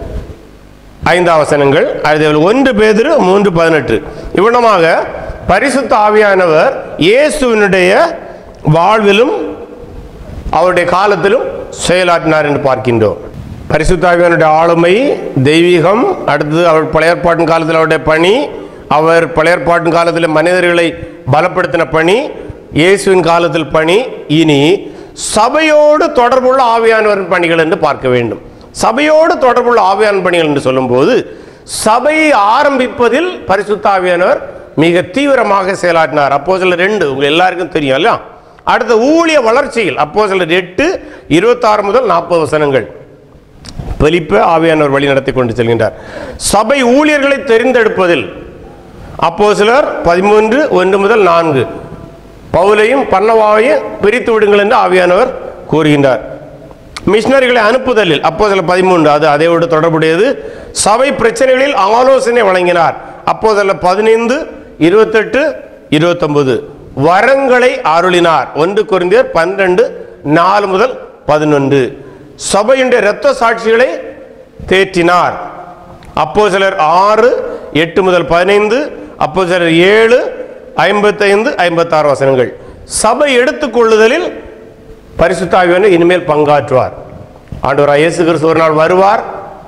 ஐந்தாம் வசனங்கள் அதேபோல் ஒன்று பேதுரு மூன்று பதினெட்டு இவ்வளமாக பரிசுத்த ஆவியானவர் இயேசுவினுடைய வாழ்விலும் அவருடைய காலத்திலும் செயலாற்றினார் என்று பார்க்கின்றோம் பரிசுத்த ஆவியானுடைய ஆளுமை தெய்வீகம் அடுத்தது அவர் பழையற்பாட்டின் காலத்தில் அவருடைய பணி அவர் பழையற்பாட்டின் காலத்தில் மனிதர்களை பலப்படுத்தின பணி இயேசுவின் காலத்தில் பணி இனி சபையோடு தொடர்புள்ள ஆவியானவரின் பணிகள் என்று பார்க்க வேண்டும் சபையோடு தொடர்புள்ள ஆவியான பணிகள் என்று சொல்லும்போது சபையை ஆரம்பிப்பதில் பரிசுத்த ஆவியானவர் மிக தீவிரமாக செயலாற்றினார் அப்போ சில ரெண்டு உங்க எல்லாருக்கும் தெரியும் இல்லையா அடுத்த ஊழிய வளர்ச்சியில் அப்போ சில எட்டு இருபத்தாறு முதல் நாற்பது வசனங்கள் பெலிப்ப ஆவியானவர் வழி நடத்தி கொண்டு செல்கின்றார் சபை ஊழியர்களை தெரிந்தெடுப்பதில் அப்போ சிலர் பதிமூன்று ஒன்று முதல் நான்கு பவுலையும் பன்னவாவையும் பிரித்து விடுங்கள் என்று ஆவியானவர் கூறுகின்றார் மிஷினரிகளை அனுப்புதலில் அப்போ சில பதிமூன்று அது அதையோடு தொடர்புடையது சபை பிரச்சனைகளில் ஆலோசனை வழங்கினார் அப்போ சில பதினைந்து இருபத்தெட்டு இருபத்தொன்பது வரங்களை அருளினார் ஒன்று குறைந்தர் பன்னிரண்டு நாலு முதல் பதினொன்று சபையுடைய இரத்த சாட்சிகளை தேற்றினார் அப்போ சிலர் ஆறு எட்டு முதல் பதினைந்து அப்போ சிலர் ஏழு ஐம்பத்தைந்து ஐம்பத்தாறு வசனங்கள் சபை எடுத்துக்கொள்ளுதலில் பரிசுத்தாவியான இனிமேல் பங்காற்றுவார் ஆண்டவராக இயேசு கிறிஸ்து ஒரு நாள் வருவார்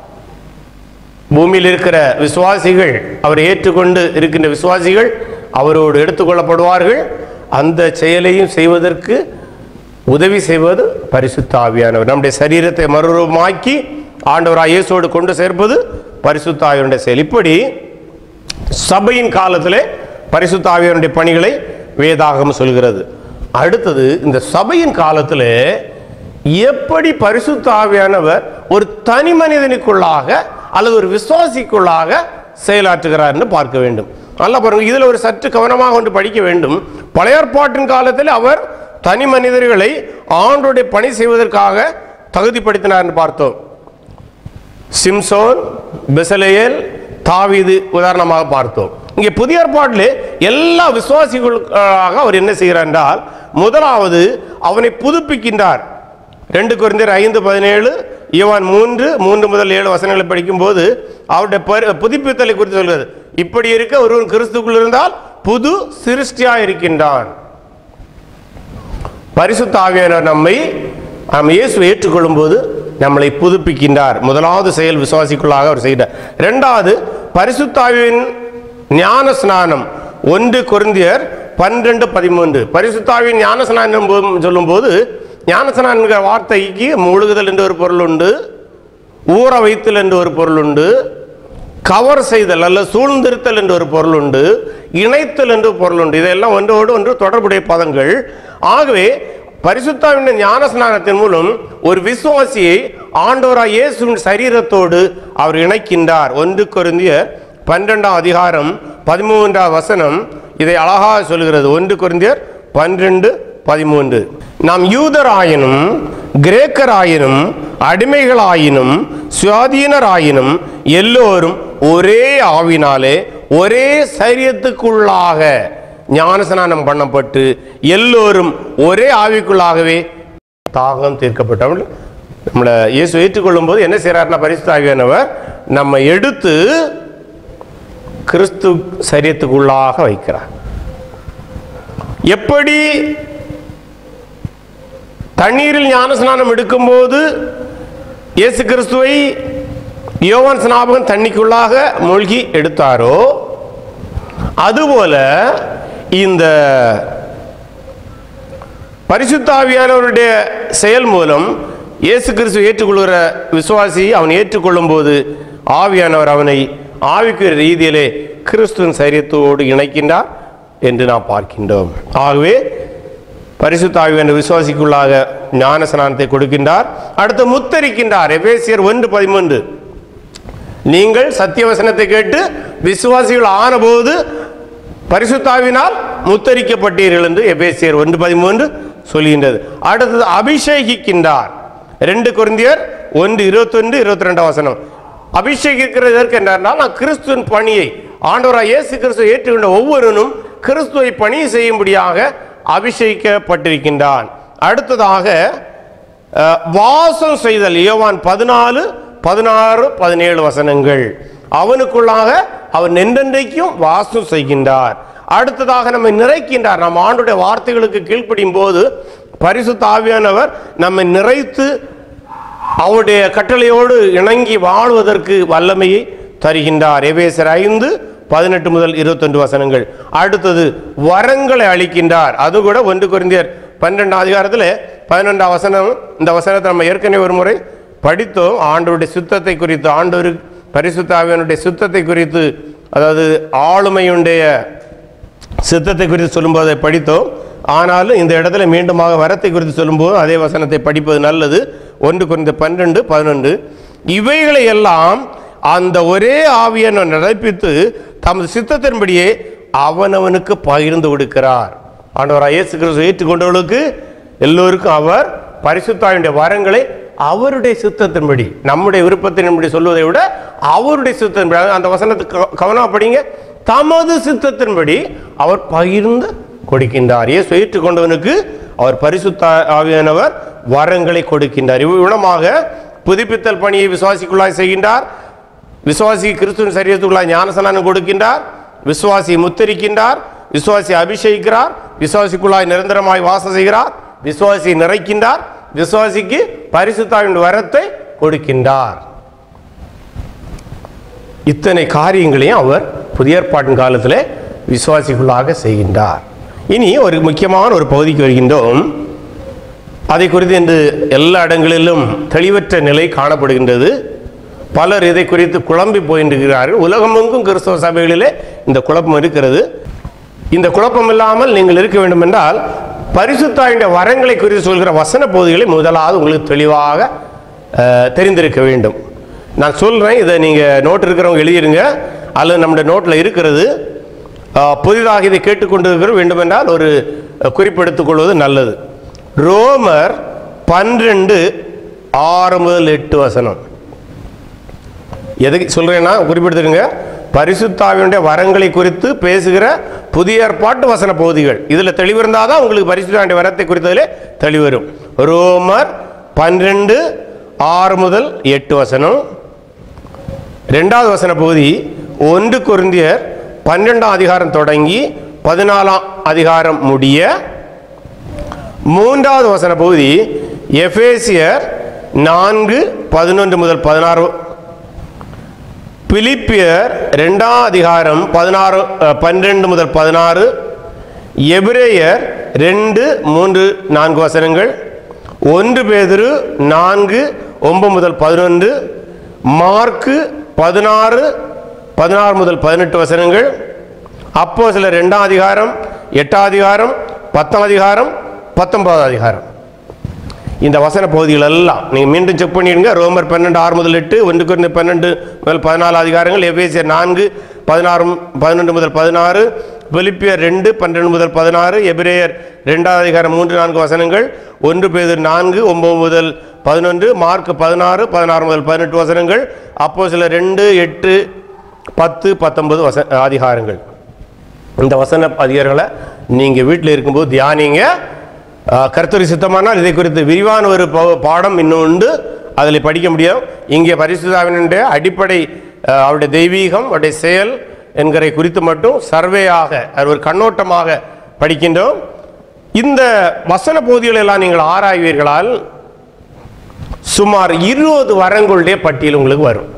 பூமியில் இருக்கிற விசுவாசிகள் அவரை ஏற்றுக்கொண்டு இருக்கின்ற விசுவாசிகள் அவரோடு எடுத்துக்கொள்ளப்படுவார்கள் அந்த செயலையும் செய்வதற்கு உதவி செய்வது பரிசுத்த ஆவியானவர் நம்முடைய சரீரத்தை மறுரூபமாக்கி ஆண்டவராக இயேசோடு கொண்டு சேர்ப்பது பரிசுத்த ஆவியானுடைய செயல் இப்படி சபையின் காலத்திலே பரிசுத்த ஆவியானுடைய பணிகளை வேதாகம் சொல்கிறது அடுத்தது இந்த சபையின் காலத்தில் எப்படி பரிசுத்த ஆவியானவர் ஒரு தனி மனிதனுக்குள்ளாக அல்லது ஒரு விசுவாசிக்குள்ளாக செயலாற்றுகிறார்னு பார்க்க வேண்டும் நல்லா பாருங்க இதுல ஒரு சற்று கவனமாக ஒன்று படிக்க வேண்டும் பழைய ஏற்பாட்டின் காலத்தில் அவர் தனி மனிதர்களை ஆண்டோடைய பணி செய்வதற்காக தகுதிப்படுத்தினார்னு பார்த்தோம் சிம்சோன் பெசலேயல் தாவீது உதாரணமாக பார்த்தோம் இங்கே புதிய ஏற்பாட்டில் எல்லா விசுவாசிகளுக்காக அவர் என்ன செய்கிறார் என்றால் முதலாவது அவனை புதுப்பிக்கின்றார் ரெண்டு குறைந்தர் ஐந்து பதினேழு யோவான் மூன்று மூன்று முதல் ஏழு வசனங்களை படிக்கும்போது அவருடைய பரி- புதுப்பித்தலை குறித்து சொல்கிறது இப்படி இருக்க ஒருவன் கிறிஸ்துக்குள் இருந்தால் புது சிருஷ்டியா இருக்கின்றான் பரிசுத்த ஆவியானவர் நம்மை நாம் இயேசுவை ஏற்றுக்கொள்ளும் போது நம்மளை புதுப்பிக்கின்றார் முதலாவது செயல் விசுவாசிக்குள்ளாக அவர் செய்தார் இரண்டாவது பரிசுத்த ஆவியின் ஞான ஸ்நானம் ஒன்று கொரிந்தியர் பன்னிரண்டு பதிமூன்று பரிசுத்தாவின் ஞான ஸ்நானம் போ- சொல்லும்போது ஞான ஸ்நானம் என்கிற வார்த்தைக்கு முழுகுதல் என்று ஒரு பொருள் உண்டு ஊற வைத்தல் என்று ஒரு பொருள் உண்டு கவர் செய்தல் அல்ல சூழ்ந்திருத்தல் என்று ஒரு பொருள் உண்டு இணைத்தல் என்று பொருள் உண்டு இதெல்லாம் ஒன்றோடு ஒன்று தொடர்புடைய பதங்கள் ஆகவே பரிசுத்தாவின் ஞான ஸ்நானத்தின் மூலம் ஒரு விசுவாசியை ஆண்டோராய் இயேசுவின் சரீரத்தோடு அவர் இணைக்கின்றார் ஒன்று கொருந்திய பன்னிரெண்டாம் அதிகாரம் பதிமூன்றாம் வசனம் இதை அழகாக சொல்கிறது ஒன்று கொரிந்தியர் பன்னிரெண்டு பதிமூன்று நாம் யூதராயினும் கிரேக்கராயினும் அடிமைகளாயினும் சுவாதீனராயினும் எல்லோரும் ஒரே ஆவினாலே ஒரே சரியத்துக்குள்ளாக ஞானஸ்நானம் பண்ணப்பட்டு எல்லோரும் ஒரே ஆவிக்குள்ளாகவே தாகம் தீர்க்கப்பட்டவள் நம்மளை இயேசு ஏற்றுக்கொள்ளும் போது என்ன செய்யறாருன்னா பரிசுத்த ஆவியானவர் நம்ம எடுத்து கிறிஸ்து சரியத்துக்குள்ளாக வைக்கிறார் எப்படி தண்ணீரில் ஞானஸ்நானம் எடுக்கும்போது இயேசு கிறிஸ்துவை யோவான் ஸ்நாபகன் தண்ணிக்குள்ளாக மூழ்கி எடுத்தாரோ அதுபோல இந்த பரிசுத்தாவியானவருடைய செயல் மூலம் இயேசு கிறிஸ்து ஏற்றுக்கொள்கிற விசுவாசி அவன் ஏற்றுக்கொள்ளும் போது ஆவியானவர் அவனை ஆவிக்குரிய ரீதியிலே கிறிஸ்துவின் சரீரத்தோடு இணைக்கின்றார் என்று நாம் பார்க்கின்றோம் ஆகவே பரிசுத்தாவி என்ற விசுவாசிக்குள்ளாக ஞான ஸ்நானத்தை கொடுக்கின்றார் அடுத்து முத்தரிக்கின்றார் எபேசியர் ஒன்று பதிமூன்று நீங்கள் சத்தியவசனத்தை கேட்டு விசுவாசிகள் ஆனபோது பரிசுத்தாவினால் முத்தரிக்கப்பட்டீர்கள் என்று எபேசியர் ஒன்று பதிமூன்று சொல்கின்றது அடுத்தது அபிஷேகிக்கின்றார் ரெண்டு குருந்தியர் ஒன்று இருபத்தொன்று இருபத்தி ரெண்டாம் வசனம் அபிஷேகிக்கிறது எதற்கு என்றால் நான் கிறிஸ்துவின் பணியை ஆண்டவராக இயேசு கிறிஸ்துவை ஏற்றுக்கொண்ட ஒவ்வொருவனும் கிறிஸ்துவை பணி செய்யும்படியாக அபிஷேகிக்கப்பட்டிருக்கின்றான் அடுத்ததாக அஹ், வாசம் செய்தல் யோவான் பதினாலு பதினாறு பதினேழு வசனங்கள் அவனுக்குள்ளாக அவர் நென்றென்றைக்கும் வாசம் செய்கின்றார் அடுத்ததாக நம்மை நிறைக்கின்றார் நம்ம ஆண்டுடைய வார்த்தைகளுக்கு கீழ்ப்படியும் போது பரிசுத்த ஆவியானவர் நம்மை நிறைத்து அவருடைய கட்டளையோடு இணங்கி வாழ்வதற்கு வல்லமையை தருகின்றார் எபேசர் ஐந்து பதினெட்டு முதல் இருபத்தொன்று வசனங்கள் அடுத்தது வரங்களை அளிக்கின்றார் அது கூட ஒன்று குறைந்தியர் பன்னெண்டாம் அதிகாரத்தில் பதினெண்டாம் வசனம் இந்த வசனத்தை நம்ம ஏற்கனவே ஒரு முறை படித்தோம் ஆண்டவருடைய சுத்தத்தை குறித்து ஆண்டவர் பரிசுத்த ஆவியானுடைய சுத்தத்தை குறித்து அதாவது ஆளுமையுடைய சித்தத்தை குறித்து சொல்லும்போது அதை படித்தோம் ஆனாலும் இந்த இடத்துல மீண்டுமாக வரத்தை குறித்து சொல்லும்போது அதே வசனத்தை படிப்பது நல்லது ஒன்று குறைந்த பன்னெண்டு பதினொன்று இவைகளை எல்லாம் அந்த ஒரே ஆவியனை நடப்பித்து தமது சித்தத்தின்படியே அவனவனுக்கு பகிர்ந்து கொடுக்கிறார் ஆண்டவராக இயேசு கிறிஸ்து ஏற்றுக்கொண்டவர்களுக்கு எல்லோருக்கும் அவர் பரிசுத்தாவினுடைய வரங்களை அவருடைய சித்தத்தின்படி நம்முடைய விருப்பத்தின்படி சொல்வதை விட அவருடைய சித்தத்தின்படி அதாவது அந்த வசனத்துக்கு கவ- கவனமா படிங்க தமது சித்தத்தின்படி அவர் பகிர்ந்து கொடுக்கின்றார் இயேசு ஏற்றுக்கொண்டவனுக்கு அவர் பரிசுத்த ஆவியானவர் வரங்களை கொடுக்கின்றார் இவ்விடமாக புதுப்பித்தல் பணியை விசுவாசிக்குள்ளாய் செய்கின்றார் விசுவாசி கிறிஸ்துவின் சரீரத்துக்குள்ளாய் ஞானசனானம் கொடுக்கின்றார் விசுவாசி முத்தரிக்கின்றார் விசுவாசி அபிஷேகிக்கிறார் விசுவாசிக்குள்ளாய் நிரந்தரமாய் வாசம் செய்கிறார் விசுவாசி நிறைக்கின்றார் விசுவாசிக்கு பரிசுத்தாவின் வரத்தை கொடுக்கின்றார் இத்தனை காரியங்களையும் அவர் புதிய ஏற்பாட்டின் காலத்தில் விசுவாசிக்குள்ளாக செய்கின்றார் இனி ஒரு முக்கியமான ஒரு பகுதிக்கு வருகின்றோம் அதை குறித்து இன்று எல்லா இடங்களிலும் தெளிவற்ற நிலை காணப்படுகின்றது பலர் இதை குறித்து குழம்பி போகின்றிருக்கிறார்கள் உலகமெங்கும் கிறிஸ்தவ சபைகளிலே இந்த குழப்பம் இருக்கிறது இந்த குழப்பம் இல்லாமல் நீங்கள் இருக்க வேண்டும் என்றால் பரிசுத்தாயுடைய வரங்களை குறித்து சொல்கிற வசன பகுதிகளை முதலாவது உங்களுக்கு தெளிவாக அஹ், தெரிந்திருக்க வேண்டும் நான் சொல்கிறேன் இதை நீங்கள் நோட் இருக்கிறவங்க எழுதிடுங்க அல்லது நம்முடைய நோட்டில் இருக்கிறது அஹ், புதிதாக இதை கேட்டுக்கொண்டிருக்கிற வேண்டுமென்றால் ஒரு அஹ், குறிப்பெடுத்துக் கொள்வது நல்லது ரோமர் பன்னிரெண்டு ஆறு முதல் எட்டு வசனம் எதுக்கு சொல்றேன்னா குறிப்பிடுத்துருங்க பரிசுத்தாவினுடைய வரங்களை குறித்து பேசுகிற புதிய ஏற்பாட்டு வசன பகுதிகள் இதுல தெளிவு இருந்தாதான் உங்களுக்கு பரிசுத்தாவினுடைய வரத்தை குறித்ததிலே தெளிவு வரும் ரோமர் பன்னிரெண்டு ஆறு முதல் எட்டு வசனம் ரெண்டாவது வசன பகுதி ஒன்று குருந்தியர் பன்னெண்டாம் அதிகாரம் தொடங்கி பதினாலாம் அதிகாரம் முடிய மூன்றாவது வசன பகுதி எபேசியர் நான்கு பதினொன்று முதல் பதினாறு பிலிப்பியர் ரெண்டாம் அதிகாரம் பதினாறு அஹ், பன்னிரெண்டு முதல் பதினாறு எபிரேயர் ரெண்டு மூன்று நான்கு வசனங்கள் ஒன்று பேதுரு நான்கு ஒன்பது முதல் பதினொன்று மார்க்கு பதினாறு பதினாறு முதல் பதினெட்டு வசனங்கள் அப்போ சில ரெண்டாம் அதிகாரம் எட்டாம் அதிகாரம் பத்தாம் அதிகாரம் பத்தொன்பதாம் அதிகாரம் இந்த வசன பகுதிகள் எல்லாம் நீங்கள் மீண்டும் செக் பண்ணிடுங்க ரோமர் பன்னெண்டு ஆறு முதல் எட்டு ஒன்று குறைந்த பன்னெண்டு முதல் பதினாலு அதிகாரங்கள் எபேசியர் நான்கு பதினாறு பன்னெண்டு முதல் பதினாறு பிலிப்பியர் ரெண்டு பன்னெண்டு முதல் பதினாறு எபிரேயர் ரெண்டாவது அதிகாரம் மூன்று நான்கு வசனங்கள் ஒன்று பேர் நான்கு ஒன்பது முதல் பதினொன்று மார்க் பதினாறு பதினாறு முதல் பதினெட்டு வசனங்கள் அப்போ சில ரெண்டு எட்டு பத்து பத்தொன்பது வச அதிகாரங்கள் இந்த வசன அதிகாரங்களை நீங்கள் வீட்டில் இருக்கும்போது தியானிங்க ஆஹ், கர்த்தரி சித்தமானால் இதை குறித்து விரிவான ஒரு பா- பாடம் இன்னும் உண்டு அதில் படிக்க முடியும் இங்கே பரிசுதாவினுடைய அடிப்படை ஆஹ், அவருடைய தெய்வீகம் அவருடைய செயல் என்கிற குறித்து மட்டும் சர்வேயாக அது ஒரு கண்ணோட்டமாக படிக்கின்றோம் இந்த வசன பகுதிகளை எல்லாம் நீங்கள் ஆராய்வீர்களால் சுமார் இருபது வரங்களுடைய பட்டியல் உங்களுக்கு வரும்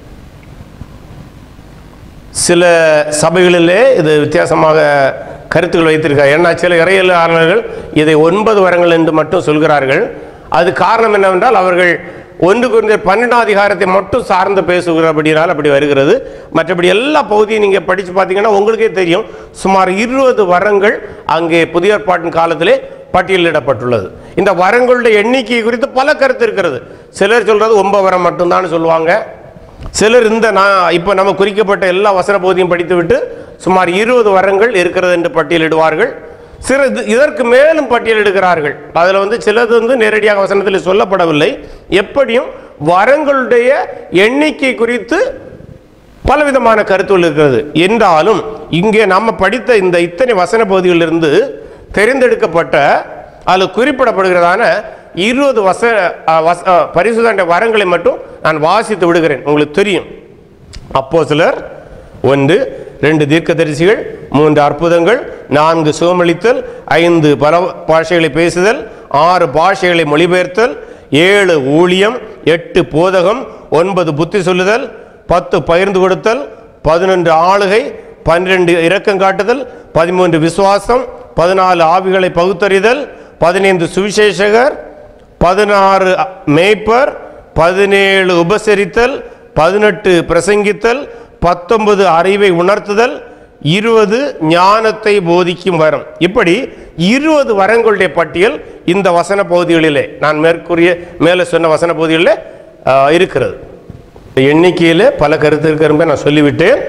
சில சபைகளிலே இது வித்தியாசமாக கருத்துக்கள் வைத்திருக்கார் ஏன்னா சில இறையலாளர்கள் இதை ஒன்பது வரங்கள் என்று மட்டும் சொல்கிறார்கள் அது காரணம் என்னவென்றால் அவர்கள் ஒன்று குறிந்த பன்னெண்டாம் அதிகாரத்தை மட்டும் சார்ந்து பேசுகிறபடினால் அப்படி வருகிறது மற்றபடி எல்லா பகுதியும் நீங்கள் படித்து பார்த்தீங்கன்னா உங்களுக்கே தெரியும் சுமார் இருபது வரங்கள் அங்கே புதிய ஏற்பாட்டின் காலத்திலே பட்டியலிடப்பட்டுள்ளது இந்த வரங்களுடைய எண்ணிக்கை குறித்து பல கருத்து இருக்கிறது சிலர் சொல்றது ஒன்பது வரம் மட்டும்தான் சொல்லுவாங்க சிலர் இந்த நான் இப்போ நம்ம குறிக்கப்பட்ட எல்லா வசன பகுதியும் படித்துவிட்டு சுமார் இருபது வரங்கள் இருக்கிறது என்று பட்டியலிடுவார்கள் சில இது- இதற்கு மேலும் பட்டியலிடுகிறார்கள் அதில் வந்து சிலது வந்து நேரடியாக வசனத்தில் சொல்லப்படவில்லை எப்படியும் வரங்களுடைய எண்ணிக்கை குறித்து பலவிதமான கருத்துகள் இருக்கிறது என்றாலும் இங்கே நம்ம படித்த இந்த இத்தனை வசன பகுதிகளிலிருந்து தெரிந்தெடுக்கப்பட்ட அதில் குறிப்பிடப்படுகிறதான இருபது வச அஹ், வச அஹ், பரிசுத்தாண்ட வரங்களை மட்டும் நான் வாசித்து விடுகிறேன் உங்களுக்கு தெரியும் அப்போ சிலர் ஒன்று ரெண்டு தீர்க்கதரிசிகள் மூன்று அற்புதங்கள் நான்கு சுகமளித்தல் ஐந்து பல பாஷைகளை பேசுதல் ஆறு பாஷைகளை மொழிபெயர்த்தல் ஏழு ஊழியம் எட்டு போதகம் ஒன்பது புத்தி சொல்லுதல் பத்து பகிர்ந்து கொடுத்தல் பதினொன்று ஆளுகை பன்னிரண்டு இரக்கம் காட்டுதல் பதிமூன்று விசுவாசம் பதினாலு ஆவிகளை பகுத்தறிதல் பதினைந்து சுவிசேஷகர் பதினாறு மேய்ப்பர் பதினேழு உபசரித்தல் பதினெட்டு பிரசங்கித்தல் பத்தொன்பது அறிவை உணர்த்துதல் இருபது ஞானத்தை போதிக்கும் வரம் இப்படி இருபது வரங்களுடைய பட்டியல் இந்த வசன பகுதிகளிலே நான் மேற்கூறிய மேலே சொன்ன வசன பகுதிகளிலே ஆ, இருக்கிறது எண்ணிக்கையில் பல கருத்து இருக்கிற நான் சொல்லிவிட்டேன்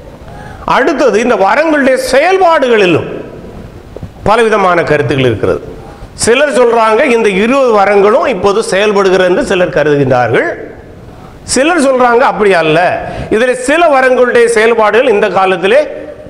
அடுத்தது இந்த வரங்களுடைய செயல்பாடுகளிலும் பலவிதமான கருத்துக்கள் இருக்கிறது சிலர் சொல்றாங்க இந்த இருபது வரங்களும் இப்போது செயல்படுகிறது என்று சிலர் கருதுகின்றார்கள் சிலர் சொல்றாங்க அப்படி அல்ல இதில் சில வரங்களுடைய செயல்பாடுகள் இந்த காலத்திலே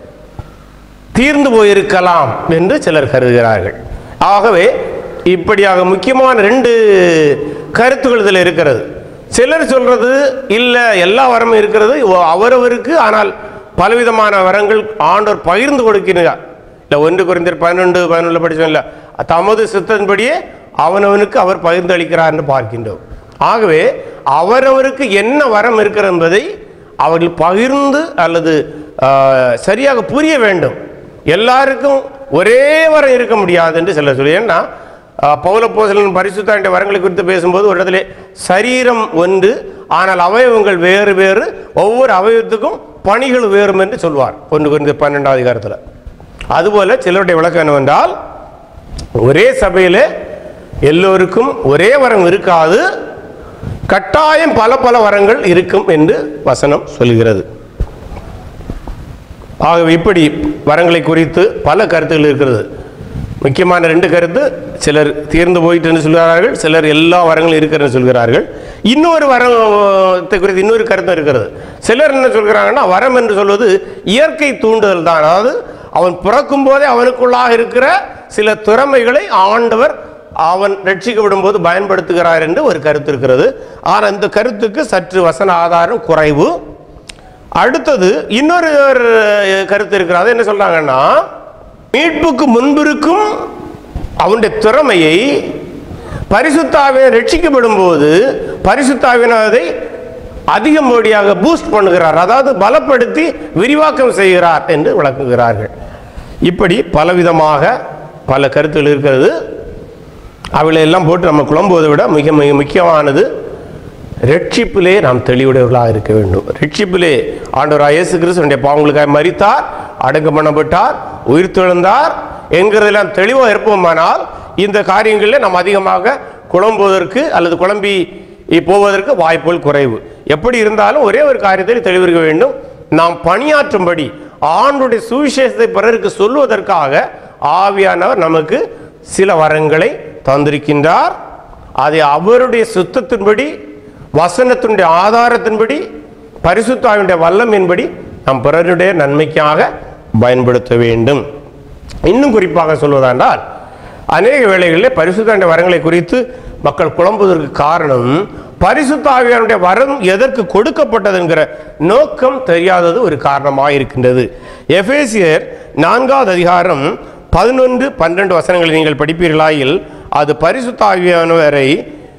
தீர்ந்து போயிருக்கலாம் என்று சிலர் கருதுகிறார்கள் ஆகவே இப்படியாக முக்கியமான ரெண்டு கருத்துக்கள் இதில் இருக்கிறது சிலர் சொல்றது இல்லை எல்லா வரமும் இருக்கிறது ஓ- அவரவருக்கு ஆனால் பலவிதமான வரங்கள் ஆண்டவர் பகிர்ந்து கொடுக்கிறார் இல்லை ஒன்று குறைந்தர் பதினொன்று பதினொன்று படித்தோம் இல்லை தமது சித்தன்படியே அவனவனுக்கு அவர் பகிர்ந்து அளிக்கிறார் என்று பார்க்கின்றோம் ஆகவே அவரவருக்கு என்ன வரம் இருக்கிறது என்பதை அவர்கள் பகிர்ந்து அல்லது ஆஹ், சரியாக புரிய வேண்டும் எல்லாருக்கும் ஒரே வரம் இருக்க முடியாது என்று சிலர் சொல்லி ஏன்னா ஆஹ், பௌலப்போஸ்தலன் பரிசுத்தாண்ட வரங்களை குறித்து பேசும்போது ஒரு இடத்துல சரீரம் ஒன்று ஆனால் அவயவங்கள் வேறு வேறு ஒவ்வொரு அவயவத்துக்கும் பணிகள் வேறும் என்று சொல்வார் ஒன்று குறித்து பன்னெண்டாவது அதிகாரத்தில் அதுபோல சிலருடைய விளக்கம் என்னவென்றால் ஒரே சபையில் எல்லோருக்கும் ஒரே வரம் இருக்காது கட்டாயம் பல பல வரங்கள் இருக்கும் என்று வசனம் சொல்கிறது ஆகவே இப்படி வரங்களை குறித்து பல கருத்துகள் இருக்கிறது முக்கியமான ரெண்டு கருத்து சிலர் தீர்ந்து போயிட்டுன்னு சொல்கிறார்கள் சிலர் எல்லா வரங்களும் இருக்கிறன்னு சொல்கிறார்கள் இன்னொரு வரத்தை குறித்து இன்னொரு கருத்தும் இருக்கிறது சிலர் என்ன சொல்கிறாங்கன்னா வரம் என்று சொல்வது இயற்கை தூண்டுதல் தான் அதாவது அவன் பிறக்கும் போதே அவனுக்குள்ளாக இருக்கிற சில திறமைகளை ஆண்டவர் அவன் ரட்சிக்கப்படும் போது பயன்படுத்துகிறார் என்று ஒரு கருத்து இருக்கிறது ஆனால் இந்த கருத்துக்கு சற்று வசன ஆதாரம் குறைவு அடுத்தது இன்னொரு ஒரு கருத்து இருக்கிறது அது என்ன சொல்றாங்கன்னா மீட்புக்கு முன்பிருக்கும் அவனுடைய திறமையை பரிசுத்தாவினர் ரட்சிக்கப்படும் போது பரிசுத்தாவினர் அதை அதிகப்படியாக பூஸ்ட் பண்ணுகிறார் அதாவது பலப்படுத்தி விரிவாக்கம் செய்கிறார் என்று விளக்குகிறார்கள் இப்படி பலவிதமாக பல கருத்துகள் இருக்கிறது அவளை எல்லாம் போட்டு நம்ம குழம்புவதை விட மிக மிக முக்கியமானது ரட்சிப்பிலே நாம் தெளிவுடையவர்களாக இருக்க வேண்டும் ரட்சிப்பிலே ஆண்டவராக இயேசு கிறிஸ்துவனுடைய பாவங்களுக்காக மரித்தார் அடக்கம் பண்ணப்பட்டார் உயிர் தெழுந்தார் என்கிறதெல்லாம் தெளிவாக இருப்போமானால் இந்த காரியங்களில் நாம் அதிகமாக குழம்புவதற்கு அல்லது குழம்பி போவதற்கு வாய்ப்புகள் குறைவு எப்படி இருந்தாலும் ஒரே ஒரு காரியத்தில் தெளிவிருக்க வேண்டும் நாம் பணியாற்றும்படி ஆண்டுடைய சுவிசேஷத்தை பிறருக்கு சொல்லுவதற்காக ஆவியானவர் நமக்கு சில வரங்களை தந்திருக்கின்றார் அதை அவருடைய சுத்தத்தின்படி வசனத்தினுடைய ஆதாரத்தின்படி பரிசுத்தாவினுடைய வல்லமின்படி நாம் பிறருடைய நன்மைக்காக பயன்படுத்த வேண்டும் இன்னும் குறிப்பாக சொல்வதென்றால் அநேக வேளைகளில் பரிசுத்தாவினுடைய வரங்களை குறித்து மக்கள் குழம்புவதற்கு காரணம் பரிசுத்தாவியானுடைய வரம் எதற்கு கொடுக்கப்பட்டது என்கிற நோக்கம் தெரியாதது ஒரு காரணமாக இருக்கின்றது எபேசியர் நான்காவது அதிகாரம் பதினொன்று பன்னெண்டு வசனங்களை நீங்கள் படிப்பீர்களாயில் அது பரிசுத்தாவியானவரை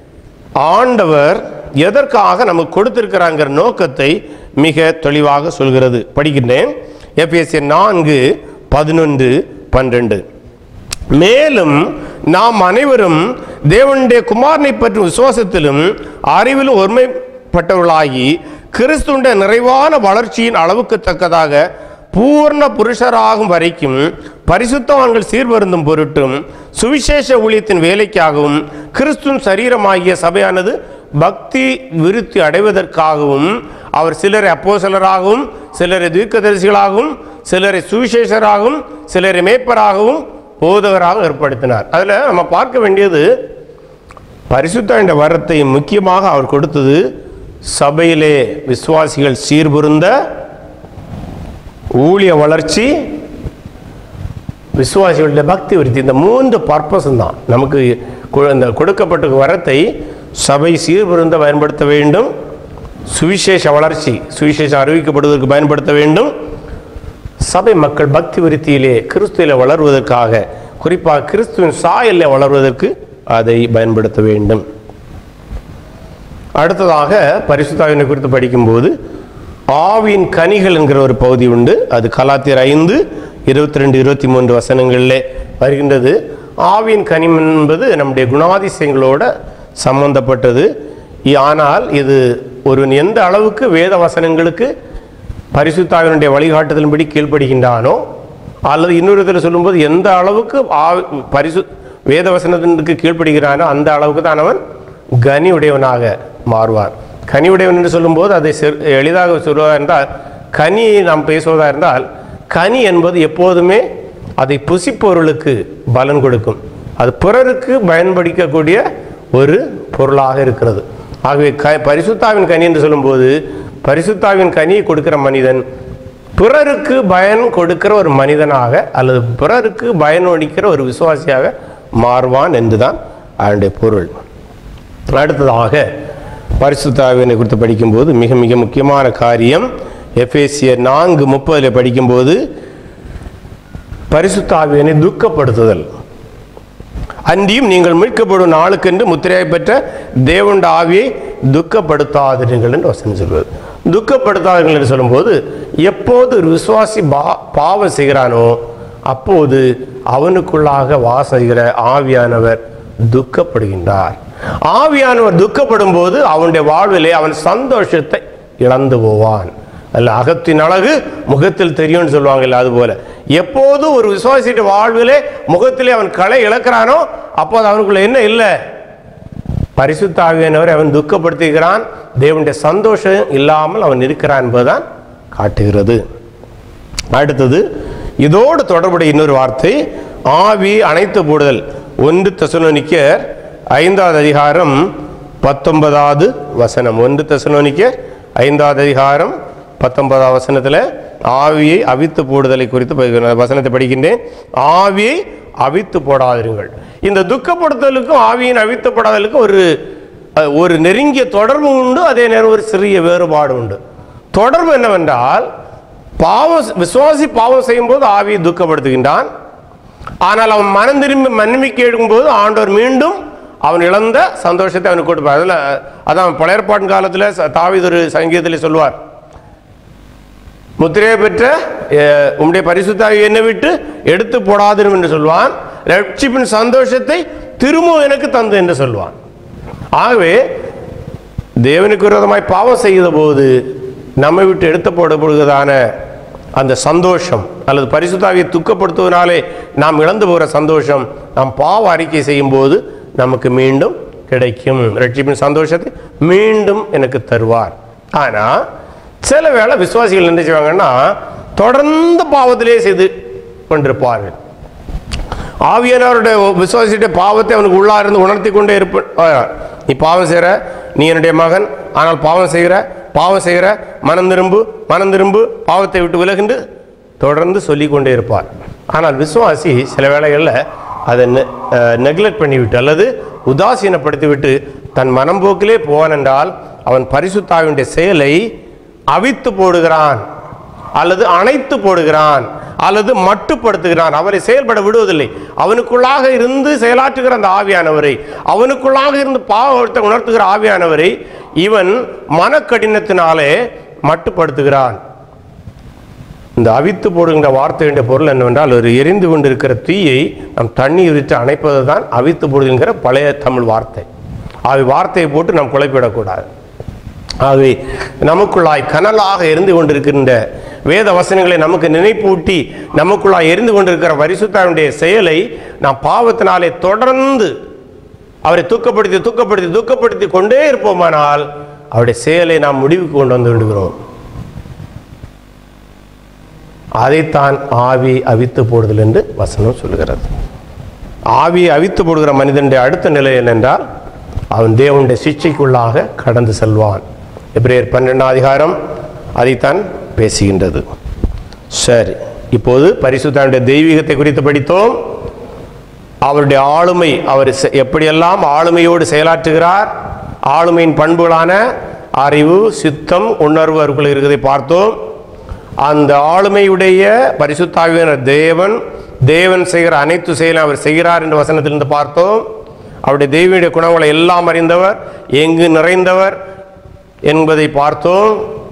ஆண்டவர் எதற்காக நமக்கு கொடுத்திருக்கிறாங்கிற நோக்கத்தை மிக தெளிவாக சொல்கிறது படிக்கின்றேன் எபிஎஸ்சி நான்கு பதினொன்று பன்னிரண்டு மேலும் நாம் அனைவரும் தேவனுடைய குமாரனை பற்றும் விசுவாசத்திலும் அறிவிலும் ஒருமைப்பட்டவர்களாகி கிறிஸ்துடைய நிறைவான வளர்ச்சியின் அளவுக்கு தக்கதாக பூர்ண புருஷராகும் வரைக்கும் பரிசுத்தவான்கள் சீர்வருந்தும் பொருட்டும் சுவிசேஷ ஊழியத்தின் வேலைக்காகவும் கிறிஸ்துவின் சரீரமாகிய சபையானது பக்தி விருத்தி அடைவதற்காகவும் அவர் சிலரை அப்போசலராகவும் சிலரை தீர்க்கதரிசிகளாகவும் சிலரை சுவிசேஷராகவும் சிலரை மேய்ப்பராகவும் போதகராக ஏற்படுத்தினார் அதில் நம்ம பார்க்க வேண்டியது பரிசுத்த என்ற வரத்தை முக்கியமாக அவர் கொடுத்தது சபையிலே விசுவாசிகள் சீர்புருந்த ஊழிய வளர்ச்சி விசுவாசிகளுடைய பக்தி விருத்தி இந்த மூன்று பர்பஸும் தான் நமக்கு கு- இந்த கொடுக்கப்பட்ட வரத்தை சபை சீர்புருந்த பயன்படுத்த வேண்டும் சுவிசேஷ வளர்ச்சி சுவிசேஷம் அறிவிக்கப்படுவதற்கு பயன்படுத்த வேண்டும் சபை மக்கள் பக்தி விருத்தியிலே கிறிஸ்துவில வளர்வதற்காக குறிப்பாக கிறிஸ்துவின் சாயலில் வளர்வதற்கு அதை பயன்படுத்த வேண்டும் அடுத்ததாக பரிசுத்தாவினை குறித்து படிக்கும்போது ஆவின் கனிகள் என்கிற ஒரு பகுதி உண்டு அது கலாத்தியர் ஐந்து இருபத்தி ரெண்டு இருபத்தி மூன்று வசனங்களிலே வருகின்றது ஆவின் கனி என்பது நம்முடைய குணாதிசயங்களோட சம்பந்தப்பட்டது இ- ஆனால் இது ஒரு எந்த அளவுக்கு வேத வசனங்களுக்கு பரிசுத்தாவினுடைய வழிகாட்டுதலின்படி கீழ்ப்படுகின்றானோ அல்லது இன்னொரு இதில் சொல்லும்போது எந்த அளவுக்கு ஆவி- பரிசு வேத வசனத்திற்கு கீழ்ப்படுகிறானோ அந்த அளவுக்கு தான் அவன் கனி உடையவனாக மாறுவான் கனி உடையவன் என்று சொல்லும்போது அதை சிறு- எளிதாக சொல்வதா என்றால் கனியை நாம் பேசுவதா இருந்தால் கனி என்பது எப்போதுமே அதை புசிப்பொருளுக்கு பலன் கொடுக்கும் அது பிறருக்கு பயன்படுத்தக்கூடிய ஒரு பொருளாக இருக்கிறது ஆகவே க பரிசுத்தாவின் கனி என்று சொல்லும்போது பரிசுத்தாவின் கனியை கொடுக்கிற மனிதன் பிறருக்கு பயன் கொடுக்கிற ஒரு மனிதனாக அல்லது பிறருக்கு பயனளிக்கிற ஒரு விசுவாசியாக மாறுவான் என்றுதான் அதனுடைய பொருள் அடுத்ததாக பரிசுத்தாவினை குறித்து படிக்கும்போது மிக மிக முக்கியமான காரியம் எஃபேசியர் நான்கு முப்பதில் படிக்கும்போது பரிசுத்தாவியனை துக்கப்படுத்துதல் அன்றியும் நீங்கள் மீட்கப்படும் நாளுக்கென்று முத்திரையை பெற்ற தேவண்ட ஆவியை துக்கப்படுத்தாதீர்கள் என்று வசனம் சொல்வது துக்கப்படுத்தாதீர்கள் என்று சொல்லும்போது எப்போது ஒரு விசுவாசி பா பாவம் செய்கிறானோ அப்போது அவனுக்குள்ளாக வாசம் செய்கிற ஆவியானவர் துக்கப்படுகின்றார் ஆவியானவர் துக்கப்படும் போது அவனுடைய வாழ்விலே அவன் சந்தோஷத்தை இழந்து போவான் அல்ல அகத்தின் அழகு முகத்தில் தெரியும்னு சொல்லுவாங்கல்ல அது போல எப்போது ஒரு விசுவாசிட்ட வாழ்விலே முகத்திலே அவன் களை இழக்கிறானோ அப்போது அவனுக்குள்ள என்ன இல்லை பரிசுத்த ஆவியானவரை அவன் துக்கப்படுத்துகிறான் தேவனுடைய சந்தோஷம் இல்லாமல் அவன் இருக்கிறான் என்பதுதான் காட்டுகிறது அடுத்தது இதோடு தொடர்புடைய இன்னொரு வார்த்தை ஆவி அணைத்து போடுதல் ஒன்று தெசலோனிக்கர் ஐந்தாவது அதிகாரம் பத்தொன்பதாவது வசனம் ஒன்று தெசலோனிக்கர் ஐந்தாவது அதிகாரம் பத்தொன்பதாவது வசனத்தில் ஆவியை அவித்து போடுதலை குறித்து ப- வசனத்தை படிக்கின்றேன் ஆவியை அவித்து போடாதிருங்கள் இந்த துக்கப்படுத்தலுக்கும் ஆவியின் அவித்து போடாதலுக்கும் ஒரு அஹ், ஒரு நெருங்கிய தொடர்பு உண்டு அதே நேரம் ஒரு சிறிய வேறுபாடு உண்டு தொடர்பு என்னவென்றால் பாவம் விசுவாசி பாவம் செய்யும்போது ஆவியை துக்கப்படுத்துகின்றான் ஆனால் அவன் மனம் திரும்பி மன்னிக்கை எடுக்கும்போது ஆண்டவர் மீண்டும் அவன் இழந்த சந்தோஷத்தை அவனுக்கு கொடுப்பார் அதில் அதான் பழையற்பாட்டின் காலத்தில் தாவீது ஒரு சங்கீதத்தில் சொல்லுவார் முத்திரையை பெற்ற அஹ், உம்முடைய பரிசுத்தாவி என்னை விட்டு எடுத்து போடாதிரும் என்று சொல்வான் ரட்சிப்பின் சந்தோஷத்தை திரும்பவும் எனக்கு தந்து என்று சொல்வான் ஆகவே தேவனுக்கு விரோதமாய் பாவம் செய்த போது நம்மை விட்டு எடுத்து போடப்படுவதான அந்த சந்தோஷம் அல்லது பரிசுத்தாவியை துக்கப்படுத்துவதனாலே நாம் இழந்து போகிற சந்தோஷம் நாம் பாவ அறிக்கை செய்யும் போது நமக்கு மீண்டும் கிடைக்கும் ரட்சிப்பின் சந்தோஷத்தை மீண்டும் எனக்கு தருவார் ஆனால் சில வேளை விசுவாசிகள் என்ன செய்வாங்கன்னா தொடர்ந்து பாவத்திலே செய்து கொண்டிருப்பார்கள் ஆவியானவருடைய விசுவாசியுடைய பாவத்தை அவனுக்கு உள்ளா இருந்து உணர்த்தி கொண்டே இருப்ப ஆ, நீ பாவம் செய்கிற நீ என்னுடைய மகன் ஆனால் பாவம் செய்கிற பாவம் செய்கிற மனம் திரும்பு மனம் திரும்பு பாவத்தை விட்டு விலகுண்டு தொடர்ந்து சொல்லிக் கொண்டே இருப்பார் ஆனால் விசுவாசி சில வேளைகளில் அதை நெக்லெக்ட் பண்ணிவிட்டு அல்லது உதாசீனப்படுத்திவிட்டு தன் மனம்போக்கிலே போவான் என்றால் அவன் பரிசுத்தாவினுடைய செயலை அவித்து போடுகிறான் அல்லது அணைத்து போடுகிறான் அல்லது மட்டுப்படுத்துகிறான் அவரை செயல்பட விடுவதில்லை அவனுக்குள்ளாக இருந்து செயலாற்றுகிற அந்த ஆவியானவரை அவனுக்குள்ளாக இருந்து பாவத்தை உணர்த்துகிற ஆவியானவரை இவன் மனக்கடினத்தினாலே மட்டுப்படுத்துகிறான் இந்த அவித்து போடுகின்ற வார்த்தையுடைய பொருள் என்னவென்றால் ஒரு எரிந்து கொண்டிருக்கிற தீயை நாம் தண்ணீர் விட்டு அணைப்பது தான் அவித்து போடுகின்ற பழைய தமிழ் வார்த்தை ஆகவே வார்த்தையை போட்டு நாம் குழப்பிடக்கூடாது ஆகவே நமக்குள்ளாய் கனலாக எரிந்து கொண்டிருக்கின்ற வேத வசனங்களை நமக்கு நினைப்பூட்டி நமக்குள்ளாய் எரிந்து கொண்டிருக்கிற பரிசுத்தாவுடைய செயலை நாம் பாவத்தினாலே தொடர்ந்து அவரை தூக்கப்படுத்தி தூக்கப்படுத்தி தூக்கப்படுத்தி கொண்டே இருப்போமானால் அவருடைய செயலை நாம் முடிவுக்கு கொண்டு வந்து விடுகிறோம் அதைத்தான் ஆவி அவித்து போடுதல் என்று வசனம் சொல்லுகிறது ஆவியை அவித்து போடுகிற மனிதனுடைய அடுத்த நிலை என்னென்றால் அவன் தேவனுடைய சிக்ஷைக்குள்ளாக கடந்து செல்வான் எப்ரேயர் பன்னெண்டாம் அதிகாரம் அதைத்தான் பேசுகின்றது சரி இப்போது பரிசுத்தானுடைய தெய்வீகத்தை குறித்து படித்தோம் அவருடைய ஆளுமை அவர் செ- எப்படியெல்லாம் ஆளுமையோடு செயலாற்றுகிறார் ஆளுமையின் பண்புகளான அறிவு சித்தம் உணர்வு அவருக்குள்ள இருக்கிறதை பார்த்தோம் அந்த ஆளுமையுடைய பரிசுத்தாவியனர் தேவன் தேவன் செய்கிற அனைத்து செயலும் அவர் செய்கிறார் என்ற வசனத்திலிருந்து பார்த்தோம் அவருடைய தெய்வீக குணங்களை எல்லாம் அறிந்தவர் எங்கு நிறைந்தவர் என்பதை பார்த்தோம்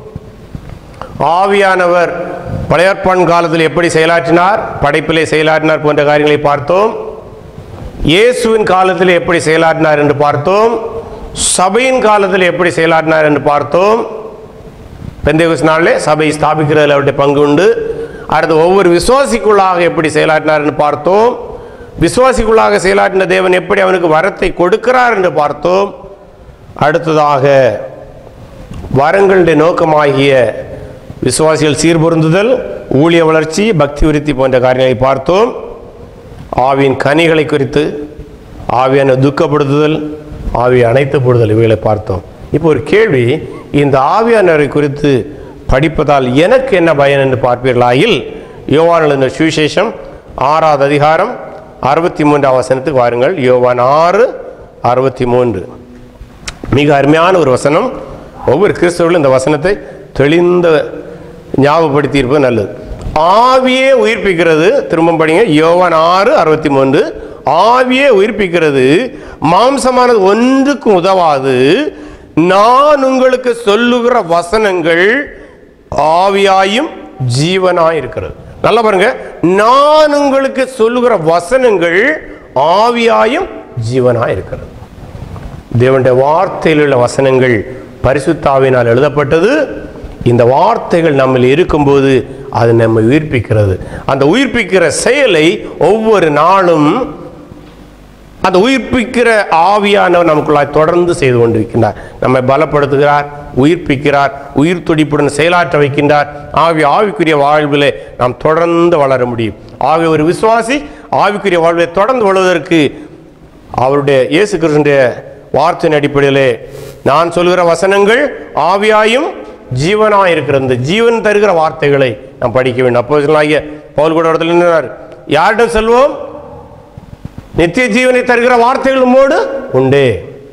ஆவியானவர் பழையற்பான் காலத்தில் எப்படி செயலாற்றினார் படைப்பிலே செயலாற்றினார் போன்ற காரியங்களை பார்த்தோம் இயேசுவின் காலத்தில் எப்படி செயலாற்றினார் என்று பார்த்தோம் சபையின் காலத்தில் எப்படி செயலாற்றினார் என்று பார்த்தோம் பெந்தேகுஸ் நாளிலே சபை ஸ்தாபிக்கிறதில் அவருடைய பங்கு உண்டு அடுத்து ஒவ்வொரு விசுவாசிக்குள்ளாக எப்படி செயலாற்றினார் என்று பார்த்தோம் விசுவாசிக்குள்ளாக செயலாற்றின தேவன் எப்படி அவனுக்கு வரத்தை கொடுக்கிறார் என்று பார்த்தோம் அடுத்ததாக வரங்களுடைய நோக்கமாகிய விசுவாசிகள் சீர்பொருந்துதல் ஊழிய வளர்ச்சி பக்தி விருத்தி போன்ற காரியங்களை பார்த்தோம் ஆவியின் கனிகளை குறித்து ஆவியான துக்கப்படுத்துதல் ஆவியை அணைத்து போடுதல் இவைகளை பார்த்தோம் இப்போ ஒரு கேள்வி இந்த ஆவியானவரை குறித்து படிப்பதால் எனக்கு என்ன பயன் என்று பார்ப்பீர்களாயில் யோவான் எழுதின சுவிசேஷம் ஆறாவது அதிகாரம் அறுபத்தி மூன்றாம் வசனத்துக்கு வாருங்கள் யோவான் ஆறு அறுபத்தி மூன்று மிக அருமையான ஒரு வசனம் ஒவ்வொரு கிறிஸ்தவர்களும் இந்த வசனத்தை தெளிந்த ஞாபகப்படுத்தி இருப்பது நல்லது ஆவியே உயிர்ப்பிக்கிறது திரும்ப படிங்க யோவான் ஆறு அறுபத்தி மூன்று ஆவியே உயிர்ப்பிக்கிறது மாம்சமானது ஒன்றுக்கும் உதவாது நான் உங்களுக்கு சொல்லுகிற வசனங்கள் ஆவியாயும் ஜீவனாய் இருக்கிறது நல்லா பாருங்க நான் உங்களுக்கு சொல்லுகிற வசனங்கள் ஆவியாயும் ஜீவனாய் இருக்கிறது தேவனுடைய வார்த்தையில் உள்ள வசனங்கள் பரிசுத்தாவினால் எழுதப்பட்டது இந்த வார்த்தைகள் நம்மில் இருக்கும்போது அது நம்மை உயிர்ப்பிக்கிறது அந்த உயிர்ப்பிக்கிற செயலை ஒவ்வொரு நாளும் அந்த உயிர்ப்பிக்கிற ஆவியானவர் நமக்குள்ளாய் தொடர்ந்து செய்து கொண்டிருக்கின்றார் நம்மை பலப்படுத்துகிறார் உயிர்ப்பிக்கிறார் உயிர் துடிப்புடன் செயலாற்ற வைக்கின்றார் ஆவி ஆவிக்குரிய வாழ்விலே நாம் தொடர்ந்து வளர முடியும் ஆவி ஒரு விசுவாசி ஆவிக்குரிய வாழ்விலே தொடர்ந்து வளர்வதற்கு அவருடைய இயேசு கிறிஸ்துடைய வார்த்தையின் அடிப்படையிலே நான் சொல்கிற வசனங்கள் ஆவியாயும் ஜீவனாய் இருக்கிற இந்த ஜீவன் தருகிற வார்த்தைகளை நாம் படிக்க வேண்டும் அப்போ பவுல் கூட இடத்துல நின்றார் யாரிடம் செல்வோம் நித்திய ஜீவனை தருகிற வார்த்தைகள் உம்மோடு உண்டே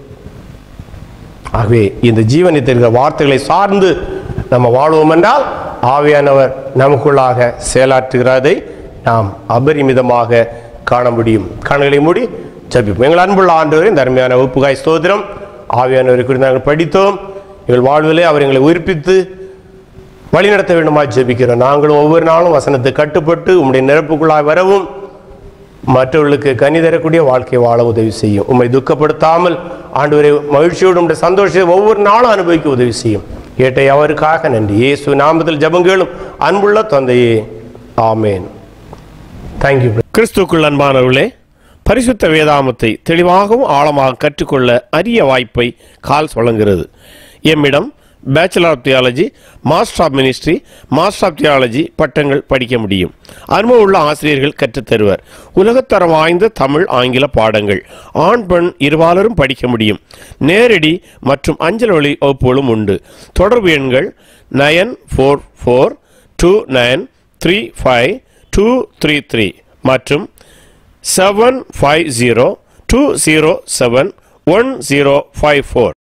ஆகவே இந்த ஜீவனை தருகிற வார்த்தைகளை சார்ந்து நம்ம வாழ்வோம் என்றால் ஆவியானவர் நமக்குள்ளாக செயலாற்றுகிறதை நாம் அபரிமிதமாக காண முடியும் கண்களை மூடி ஜபிப்போம் எங்கள் அன்புள்ள ஆண்டவரே இந்த அருமையான வகுப்புகாய் ஸ்தோத்திரம் ஆவியானவரை குறித்து நாங்கள் படித்தோம் எங்கள் வாழ்விலே அவர் எங்களை உயிர்ப்பித்து வழிநடத்த வேண்டுமா ஜெபிக்கிறோம் நாங்களும் ஒவ்வொரு நாளும் வசனத்தை கட்டுப்பட்டு உம்முடைய நிரப்புக்குள்ளாய் வரவும் மற்றவர்களுக்கு கனி தரக்கூடிய வாழ்க்கை வாழ உதவி செய்யும் உம்மை துக்கப்படுத்தாமல் ஆண்டவரை மகிழ்ச்சியோடு உடைய சந்தோஷத்தை ஒவ்வொரு நாளும் அனுபவிக்க உதவி செய்யும் கேட்ட அவருக்காக நன்றி இயேசு நாமத்தில் ஜபங்களும் அன்புள்ள தந்தையே ஆமேன் தேங்க்யூ கிறிஸ்துக்குள் அன்பானவர்களே பரிசுத்த வேதாமத்தை தெளிவாகவும் ஆழமாக கற்றுக்கொள்ள அரிய வாய்ப்பை கால்ஸ் வழங்குகிறது எம்மிடம் bachelor of theology master of ministry master of theology பட்டங்கள் படிக்க முடியும் அனுபவம் உள்ள ஆசிரியர்கள் கற்றுத்தருவர் உலகத்தரம் வாய்ந்த தமிழ் ஆங்கில பாடங்கள் ஆண் பெண் இருபாலரும் படிக்க முடியும் நேரடி மற்றும் அஞ்சல் வழி வகுப்புகளும் உண்டு தொடர்பு எண்கள் nine four four two nine three five two three three மற்றும் seven five zero two zero seven one zero five four